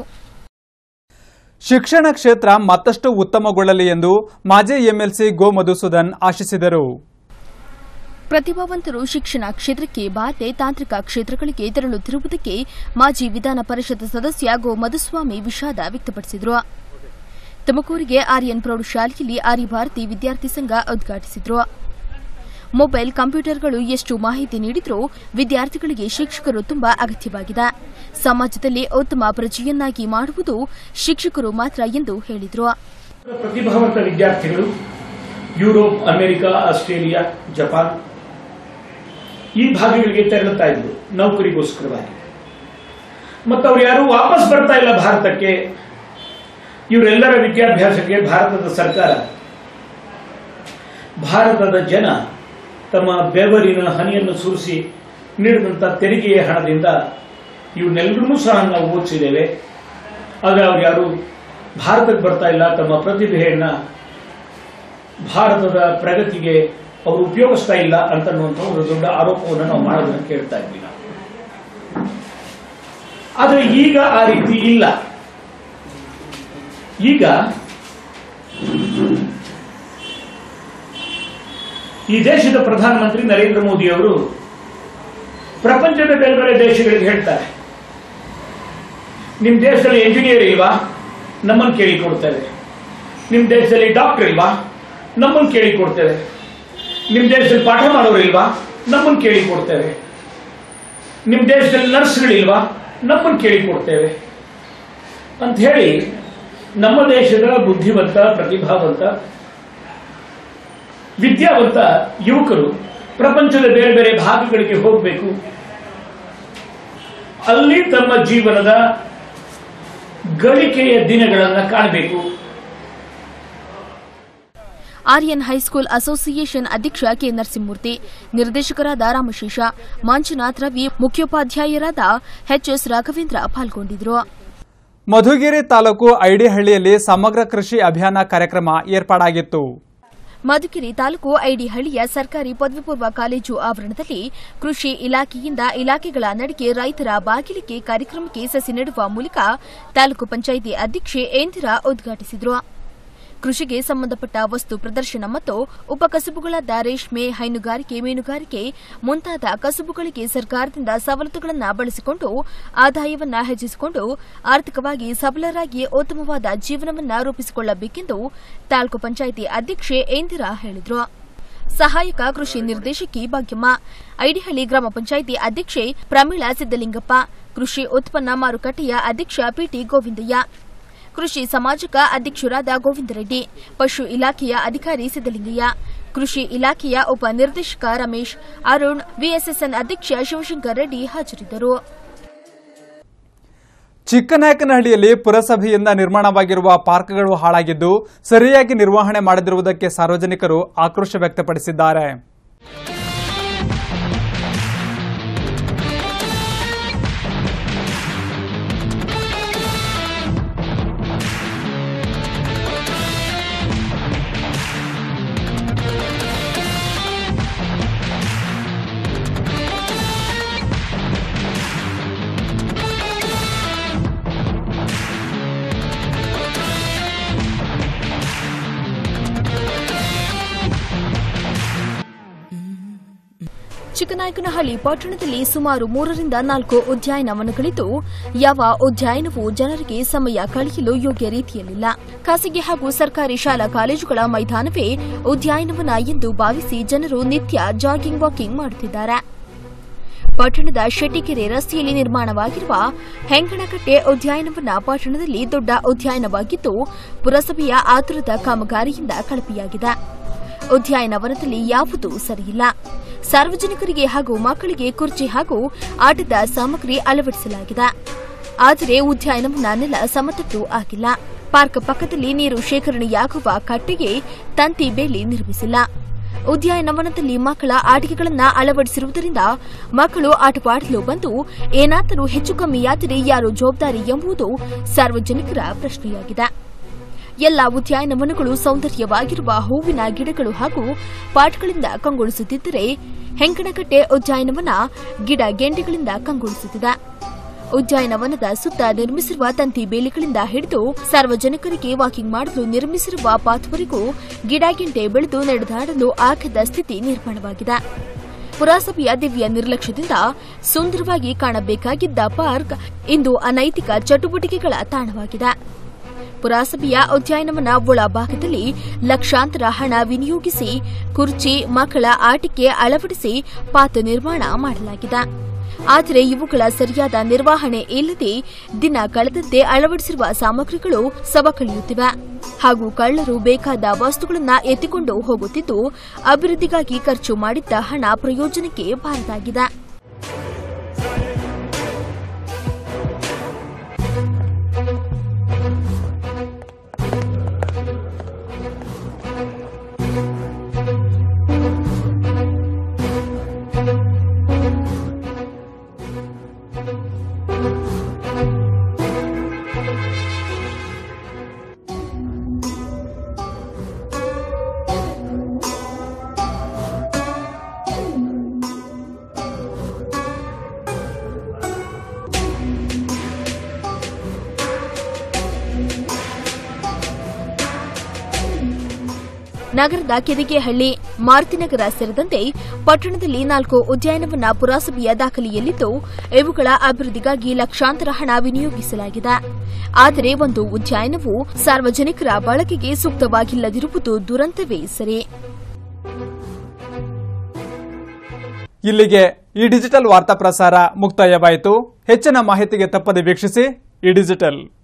ಶಿಕ್ಷಣ ಕ್ಷೇತ್ರ ಮತ್ತಷ್ಟು ಉತ್ತಮಗೊಳ್ಳಲಿ ಎಂದು ಮಾಜಿ ಎಂಎಲ್ಸಿ ಗೋ ಮಧುಸೂದನ್ ಆಶಿಸಿದರು ಪ್ರತಿಭಾವಂತರು ಶಿಕ್ಷಣ ಕ್ಷೇತ್ರಕ್ಕೆ ಬಾರದೆ ತಾಂತ್ರಿಕ ಕ್ಷೇತ್ರಗಳಿಗೆ ತೆರಳುತ್ತಿರುವುದಕ್ಕೆ ಮಾಜಿ ವಿಧಾನ ಪರಿಷತ್ ಸದಸ್ಯ ಗೋ ಮಧುಸ್ವಾಮಿ ವಿಷಾದ ವ್ಯಕ್ತಪಡಿಸಿದರು ತುಮಕೂರಿಗೆ ಆರ್ಯನ್ ಪ್ರೌಢಶಾಲೆಯಲ್ಲಿ ಆರ್ಯಭಾರತಿ ವಿದ್ಯಾರ್ಥಿ ಸಂಘ ಉದ್ಘಾಟಿಸಿದರು ಮೊಬೈಲ್ ಕಂಪ್ಯೂಟರ್ಗಳು ಎಷ್ಟು ಮಾಹಿತಿ ನೀಡಿದರೂ ವಿದ್ಯಾರ್ಥಿಗಳಿಗೆ ಶಿಕ್ಷಕರು ತುಂಬಾ ಅಗತ್ಯವಾಗಿದೆ ಸಮಾಜದಲ್ಲಿ ಉತ್ತಮ ಪ್ರಜೆಯನ್ನಾಗಿ ಮಾಡುವುದು ಶಿಕ್ಷಕರು ಮಾತ್ರ ಎಂದು ಹೇಳಿದರು ಪ್ರತಿಭಾವಂತ ವಿದ್ಯಾರ್ಥಿಗಳು ಯುರೋಪ್ ಅಮೆರಿಕ ಆಸ್ಟ್ರೇಲಿಯಾ ಜಪಾನ್ ಈ ಭಾಗಗಳಿಗೆ ತೆರಳುತ್ತಾ ಇದ್ರು ನೌಕರಿಗೋಸ್ಕರವಾಗಿ ಮತ್ತು ಅವ್ರು ಯಾರು ವಾಪಸ್ ಬರ್ತಾ ಇಲ್ಲ ಭಾರತಕ್ಕೆ ಇವರೆಲ್ಲರ ವಿದ್ಯಾಭ್ಯಾಸಕ್ಕೆ ಭಾರತದ ಸರ್ಕಾರ ಭಾರತದ ಜನ ತಮ್ಮ ಬೆವರಿನ ಹನಿಯನ್ನು ಸುರಿಸಿ ನೀಡಿದಂಥ ತೆರಿಗೆಯ ಹಣದಿಂದ ಇವನ್ನೆಲ್ಲರೂ ಸಹ ನಾವು ಓದಿಸಿದ್ದೇವೆ ಆದರೆ ಅವ್ರು ಯಾರು ಭಾರತಕ್ಕೆ ಬರ್ತಾ ಇಲ್ಲ ತಮ್ಮ ಪ್ರತಿಭೆಯನ್ನ ಭಾರತದ ಪ್ರಗತಿಗೆ ಅವರು ಉಪಯೋಗಿಸ್ತಾ ಇಲ್ಲ ಅಂತನ್ನುವಂಥ ಒಂದು ದೊಡ್ಡ ಆರೋಪವನ್ನು ನಾವು ಮಾಡೋದನ್ನು ಕೇಳ್ತಾ ಇದ್ವಿ ನಾವು ಆದರೆ ಈಗ ಆ ರೀತಿ ಇಲ್ಲ ಈಗ ಈ ದೇಶದ ಪ್ರಧಾನಮಂತ್ರಿ ನರೇಂದ್ರ ಮೋದಿ ಅವರು ಪ್ರಪಂಚದ ಬೇರೆ ಬೇರೆ ದೇಶಗಳಿಗೆ ಹೇಳ್ತಾರೆ ನಿಮ್ಮ ದೇಶದಲ್ಲಿ ಎಂಜಿನಿಯರ್ ಇಲ್ವಾ ನಮ್ಮನ್ನು ಕೇಳಿ ಕೊಡ್ತೇವೆ ನಿಮ್ಮ ದೇಶದಲ್ಲಿ ಡಾಕ್ಟರ್ ಇಲ್ವಾ ನಮ್ಮನ್ನು ಕೇಳಿ ಕೊಡ್ತೇವೆ ನಿಮ್ಮ ದೇಶದಲ್ಲಿ ಪಾಠ ಮಾಡೋರು ಇಲ್ವಾ ನಮ್ಮನ್ನು ಕೇಳಿ ಕೊಡ್ತೇವೆ ನಿಮ್ಮ ದೇಶದಲ್ಲಿ ನರ್ಸ್ಗಳಿಲ್ವಾ ನಮ್ಮನ್ನು ಕೇಳಿಕೊಡ್ತೇವೆ ಅಂತ ಹೇಳಿ ನಮ್ಮ ದೇಶದ ಬುದ್ಧಿವಂತ ಪ್ರತಿಭಾವಂತ ವಿದ್ಯಾವಂತ ಯುವಕರು ಪ್ರಪಂಚದ ಬೇರೆ ಬೇರೆ ಭಾಗಗಳಿಗೆ ಹೋಗಬೇಕು ಅಲ್ಲಿ ತಮ್ಮ ಜೀವನದ ಗಳಿಕೆಯ ದಿನಗಳನ್ನು ಕಾಣಬೇಕು ಆರ್ಯನ್ ಹೈಸ್ಕೂಲ್ ಅಸೋಸಿಯೇಷನ್ ಅಧ್ಯಕ್ಷ ಕೆ ನರಸಿಂಹಮೂರ್ತಿ ನಿರ್ದೇಶಕರಾದ ರಾಮಶೇಷ ಮಂಜುನಾಥ್ ರವಿ ಮುಖ್ಯೋಪಾಧ್ಯಾಯರಾದ ಎಚ್ಎಸ್ ರಾಘವೇಂದ್ರ ಪಾಲ್ಗೊಂಡಿದ್ದರು ಮಧುಗಿರಿ ತಾಲೂಕು ಐಡಿಹಳ್ಳಿಯಲ್ಲಿ ಸಮಗ್ರ ಕೃಷಿ ಅಭಿಯಾನ ಕಾರ್ಯಕ್ರಮ ಏರ್ಪಾಡಾಗಿತ್ತು ಮಧುಗಿರಿ ತಾಲೂಕು ಐಡಿಹಳ್ಳಿಯ ಸರ್ಕಾರಿ ಪದವಿ ಪೂರ್ವ ಕಾಲೇಜು ಆವರಣದಲ್ಲಿ ಕೃಷಿ ಇಲಾಖೆಯಿಂದ ಇಲಾಖೆಗಳ ನಡಿಗೆ ರೈತರ ಬಾಗಿಲಿಗೆ ಕಾರ್ಯಕ್ರಮಕ್ಕೆ ಸಸಿ ನೆಡುವ ಮೂಲಕ ತಾಲೂಕು ಪಂಚಾಯಿತಿ ಅಧ್ಯಕ್ಷೆ ಏಂದಿರಾ ಉದ್ಘಾಟಿಸಿದರು ಕೃಷಿಗೆ ಸಂಬಂಧಪಟ್ಟ ವಸ್ತು ಪ್ರದರ್ಶನ ಮತ್ತು ಉಪಕಸಬುಗಳಾದ ರೇಷ್ಮೆ ಹೈನುಗಾರಿಕೆ ಮೀನುಗಾರಿಕೆ ಮುಂತಾದ ಕಸುಬುಗಳಿಗೆ ಸರ್ಕಾರದಿಂದ ಸವಲತ್ತುಗಳನ್ನು ಬಳಸಿಕೊಂಡು ಆದಾಯವನ್ನ ಹೆಚ್ಚಿಸಿಕೊಂಡು ಆರ್ಥಿಕವಾಗಿ ಸಬಲರಾಗಿ ಉತ್ತಮವಾದ ಜೀವನವನ್ನ ರೂಪಿಸಿಕೊಳ್ಳಬೇಕೆಂದು ತಾಲೂಕು ಪಂಚಾಯಿತಿ ಅಧ್ಯಕ್ಷೆ ಏಂದಿರಾ ಹೇಳಿದರು ಸಹಾಯಕ ಕೃಷಿ ನಿರ್ದೇಶಕಿ ಭಾಗ್ಯಮ್ಮ ಐಡಿಹಳ್ಳಿ ಗ್ರಾಮ ಪಂಚಾಯಿತಿ ಅಧ್ಯಕ್ಷೆ ಪ್ರಮೀಳಾ ಸಿದ್ದಲಿಂಗಪ್ಪ ಕೃಷಿ ಉತ್ಪನ್ನ ಮಾರುಕಟ್ಟೆಯ ಅಧ್ಯಕ್ಷ ಪಿಟಿ ಗೋವಿಂದಯ್ಯ ಕೃಷಿ ಸಮಾಜಕ ಅಧ್ಯಕ್ಷರಾದ ಗೋವಿಂದರೆಡ್ಡಿ ಪಶು ಇಲಾಖೆಯ ಅಧಿಕಾರಿ ಸಿದ್ದಲಿಂಗಯ್ಯ ಕೃಷಿ ಇಲಾಖೆಯ ಉಪ ನಿರ್ದೇಶಕ ರಮೇಶ್ ಅರುಣ್ ವಿಎಸ್ಎಸ್ಎನ್ ಅಧ್ಯಕ್ಷ ಶಿವಶಂಕರ್ ರೆಡ್ಡಿ ಹಾಜರಿದ್ದರು ಚಿಕ್ಕನಾಯಕನಹಳ್ಳಿಯಲ್ಲಿ ಪುರಸಭೆಯಿಂದ ನಿರ್ಮಾಣವಾಗಿರುವ ಪಾರ್ಕ್ಗಳು ಹಾಳಾಗಿದ್ದು ಸರಿಯಾಗಿ ನಿರ್ವಹಣೆ ಮಾಡದಿರುವುದಕ್ಕೆ ಸಾರ್ವಜನಿಕರು ಆಕ್ರೋಶ ವ್ಯಕ್ತಪಡಿಸಿದ್ದಾರೆ ಚಿಕ್ಕನಾಯಕನಹಳ್ಳಿ ಪಟ್ಟಣದಲ್ಲಿ ಸುಮಾರು ಮೂರರಿಂದ ನಾಲ್ಕು ಉದ್ಯಾನವನಗಳಿದ್ದು ಯಾವ ಉದ್ಯಾನವೂ ಜನರಿಗೆ ಸಮಯ ಕಳೆಯಲು ಯೋಗ್ಯ ರೀತಿಯಲ್ಲಿಲ್ಲ ಖಾಸಗಿ ಹಾಗೂ ಸರ್ಕಾರಿ ಶಾಲಾ ಕಾಲೇಜುಗಳ ಮೈದಾನವೇ ಉದ್ಯಾನವನ ಎಂದು ಭಾವಿಸಿ ಜನರು ನಿತ್ಯ ಜಾಗಿಂಗ್ ವಾಕಿಂಗ್ ಮಾಡುತ್ತಿದ್ದಾರೆ ಪಟ್ಟಣದ ಶೆಟ್ಟಿಕೆರೆ ರಸ್ತೆಯಲ್ಲಿ ನಿರ್ಮಾಣವಾಗಿರುವ ಹೆಂಗಣಕಟ್ಟೆ ಉದ್ಯಾನವನ ಪಟ್ಟಣದಲ್ಲಿ ದೊಡ್ಡ ಉದ್ಯಾನವಾಗಿದ್ದು ಪುರಸಭೆಯ ಆತುರದ ಕಾಮಗಾರಿಯಿಂದ ಕಳಪೆಯಾಗಿದೆ ಉದ್ಯಾನವನದಲ್ಲಿ ಯಾವುದೂ ಸರಿಯಿಲ್ಲ ಸಾರ್ವಜನಿಕರಿಗೆ ಹಾಗೂ ಮಕ್ಕಳಿಗೆ ಕುರ್ಚಿ ಹಾಗೂ ಆಟದ ಸಾಮಗ್ರಿ ಅಳವಡಿಸಲಾಗಿದೆ ಆದರೆ ಉದ್ಯಾನವನ ನೆಲ ಸಮತಟ್ಟು ಆಗಿಲ್ಲ ಪಾರ್ಕ್ ಪಕ್ಕದಲ್ಲಿ ನೀರು ಶೇಖರಣೆಯಾಗುವ ಕಟ್ಟೆಗೆ ತಂತಿ ಬೇಲಿ ನಿರ್ಮಿಸಿಲ್ಲ ಉದ್ಯಾನವನದಲ್ಲಿ ಮಕ್ಕಳ ಆಟಿಕೆಗಳನ್ನ ಅಳವಡಿಸಿರುವುದರಿಂದ ಮಕ್ಕಳು ಆಟವಾಡಲು ಬಂದು ಏನಾದರೂ ಹೆಚ್ಚು ಕಮ್ಮಿಯಾದರೆ ಯಾರು ಜವಾಬ್ದಾರಿ ಎಂಬುದು ಸಾರ್ವಜನಿಕರ ಪ್ರಶ್ನೆಯಾಗಿದೆ ಎಲ್ಲ ಉದ್ಯಾನವನಗಳು ಸೌಂದರ್ಯವಾಗಿರುವ ಹೂವಿನ ಗಿಡಗಳು ಹಾಗೂ ಪಾಟ್ಗಳಿಂದ ಕಂಗೊಳಿಸುತ್ತಿದ್ದರೆ ಹೆಂಕಣಕಟ್ಟೆ ಉದ್ಯಾನವನ ಗಿಡ ಗೆಂಡೆಗಳಿಂದ ಕಂಗೊಳಿಸುತ್ತಿದೆ ಉದ್ಯಾನವನದ ಸುತ್ತ ನಿರ್ಮಿಸಿರುವ ತಂತಿ ಬೇಲಿಗಳಿಂದ ಹಿಡಿದು ಸಾರ್ವಜನಿಕರಿಗೆ ವಾಕಿಂಗ್ ಮಾಡಲು ನಿರ್ಮಿಸಿರುವ ಪಾತ್ವರೆಗೂ ಗಿಡಗೆಂಟೆ ಬೆಳೆದು ನಡೆದಾಡಲು ಆಗದ ಸ್ಥಿತಿ ನಿರ್ಮಾಣವಾಗಿದೆ ಪುರಸಭೆಯ ದಿವ್ಯ ನಿರ್ಲಕ್ಷ್ಯದಿಂದ ಸುಂದರವಾಗಿ ಕಾಣಬೇಕಾಗಿದ್ದ ಪಾರ್ಕ್ ಇಂದು ಅನೈತಿಕ ಚಟುವಟಿಕೆಗಳ ತಾಣವಾಗಿದೆ ಪುರಸಭೆಯ ಉದ್ಯಾನವನ ಒಳಭಾಗದಲ್ಲಿ ಲಕ್ಷಾಂತರ ಹಣ ವಿನಿಯೋಗಿಸಿ ಕುರ್ಚಿ ಮಕ್ಕಳ ಆಟಿಕೆ ಅಳವಡಿಸಿ ಪಾತ ನಿರ್ಮಾಣ ಮಾಡಲಾಗಿದೆ ಆದರೆ ಇವುಗಳ ಸರಿಯಾದ ನಿರ್ವಹಣೆ ಇಲ್ಲದೆ ದಿನ ಕಳೆದಂತೆ ಅಳವಡಿಸಿರುವ ಸಾಮಗ್ರಿಗಳು ಸವಕಳಿಯುತ್ತಿವೆ ಹಾಗೂ ಕಳ್ಳರು ಬೇಕಾದ ವಸ್ತುಗಳನ್ನು ಎತ್ತಿಕೊಂಡು ಹೋಗುತ್ತಿದ್ದು ಅಭಿವೃದ್ಧಿಗಾಗಿ ಖರ್ಚು ಮಾಡಿದ್ದ ಹಣ ಪ್ರಯೋಜನಕ್ಕೆ ಬಾರದಾಗಿದೆ ನಗರದ ಕೆದಿಗೆಹಳ್ಳಿ ಮಾರುತಿನಗರ ಸೇರಿದಂತೆ ಪಟ್ಟಣದಲ್ಲಿ ನಾಲ್ಕು ಉದ್ಯಾನವನ ಪುರಸಭೆಯ ದಾಖಲೆಯಲ್ಲಿದ್ದು ಇವುಗಳ ಅಭಿವೃದ್ಧಿಗಾಗಿ ಲಕ್ಷಾಂತರ ಹಣ ವಿನಿಯೋಗಿಸಲಾಗಿದೆ ಆದರೆ ಒಂದು ಉದ್ಯಾನವು ಸಾರ್ವಜನಿಕರ ಬಳಕೆಗೆ ಸೂಕ್ತವಾಗಿಲ್ಲದಿರುವುದು ದುರಂತವೇ ಸರಿ ಇಲ್ಲಿಗೆ ಈ ಡಿಜಿಟಲ್ ವಾರ್ತಾ ಪ್ರಸಾರ ಮುಕ್ತಾಯವಾಯಿತು ಹೆಚ್ಚಿನ ಮಾಹಿತಿಗೆ ತಪ್ಪದೆ ವೀಕ್ಷಿಸಿ ಈ ಡಿಜಿಟಲ್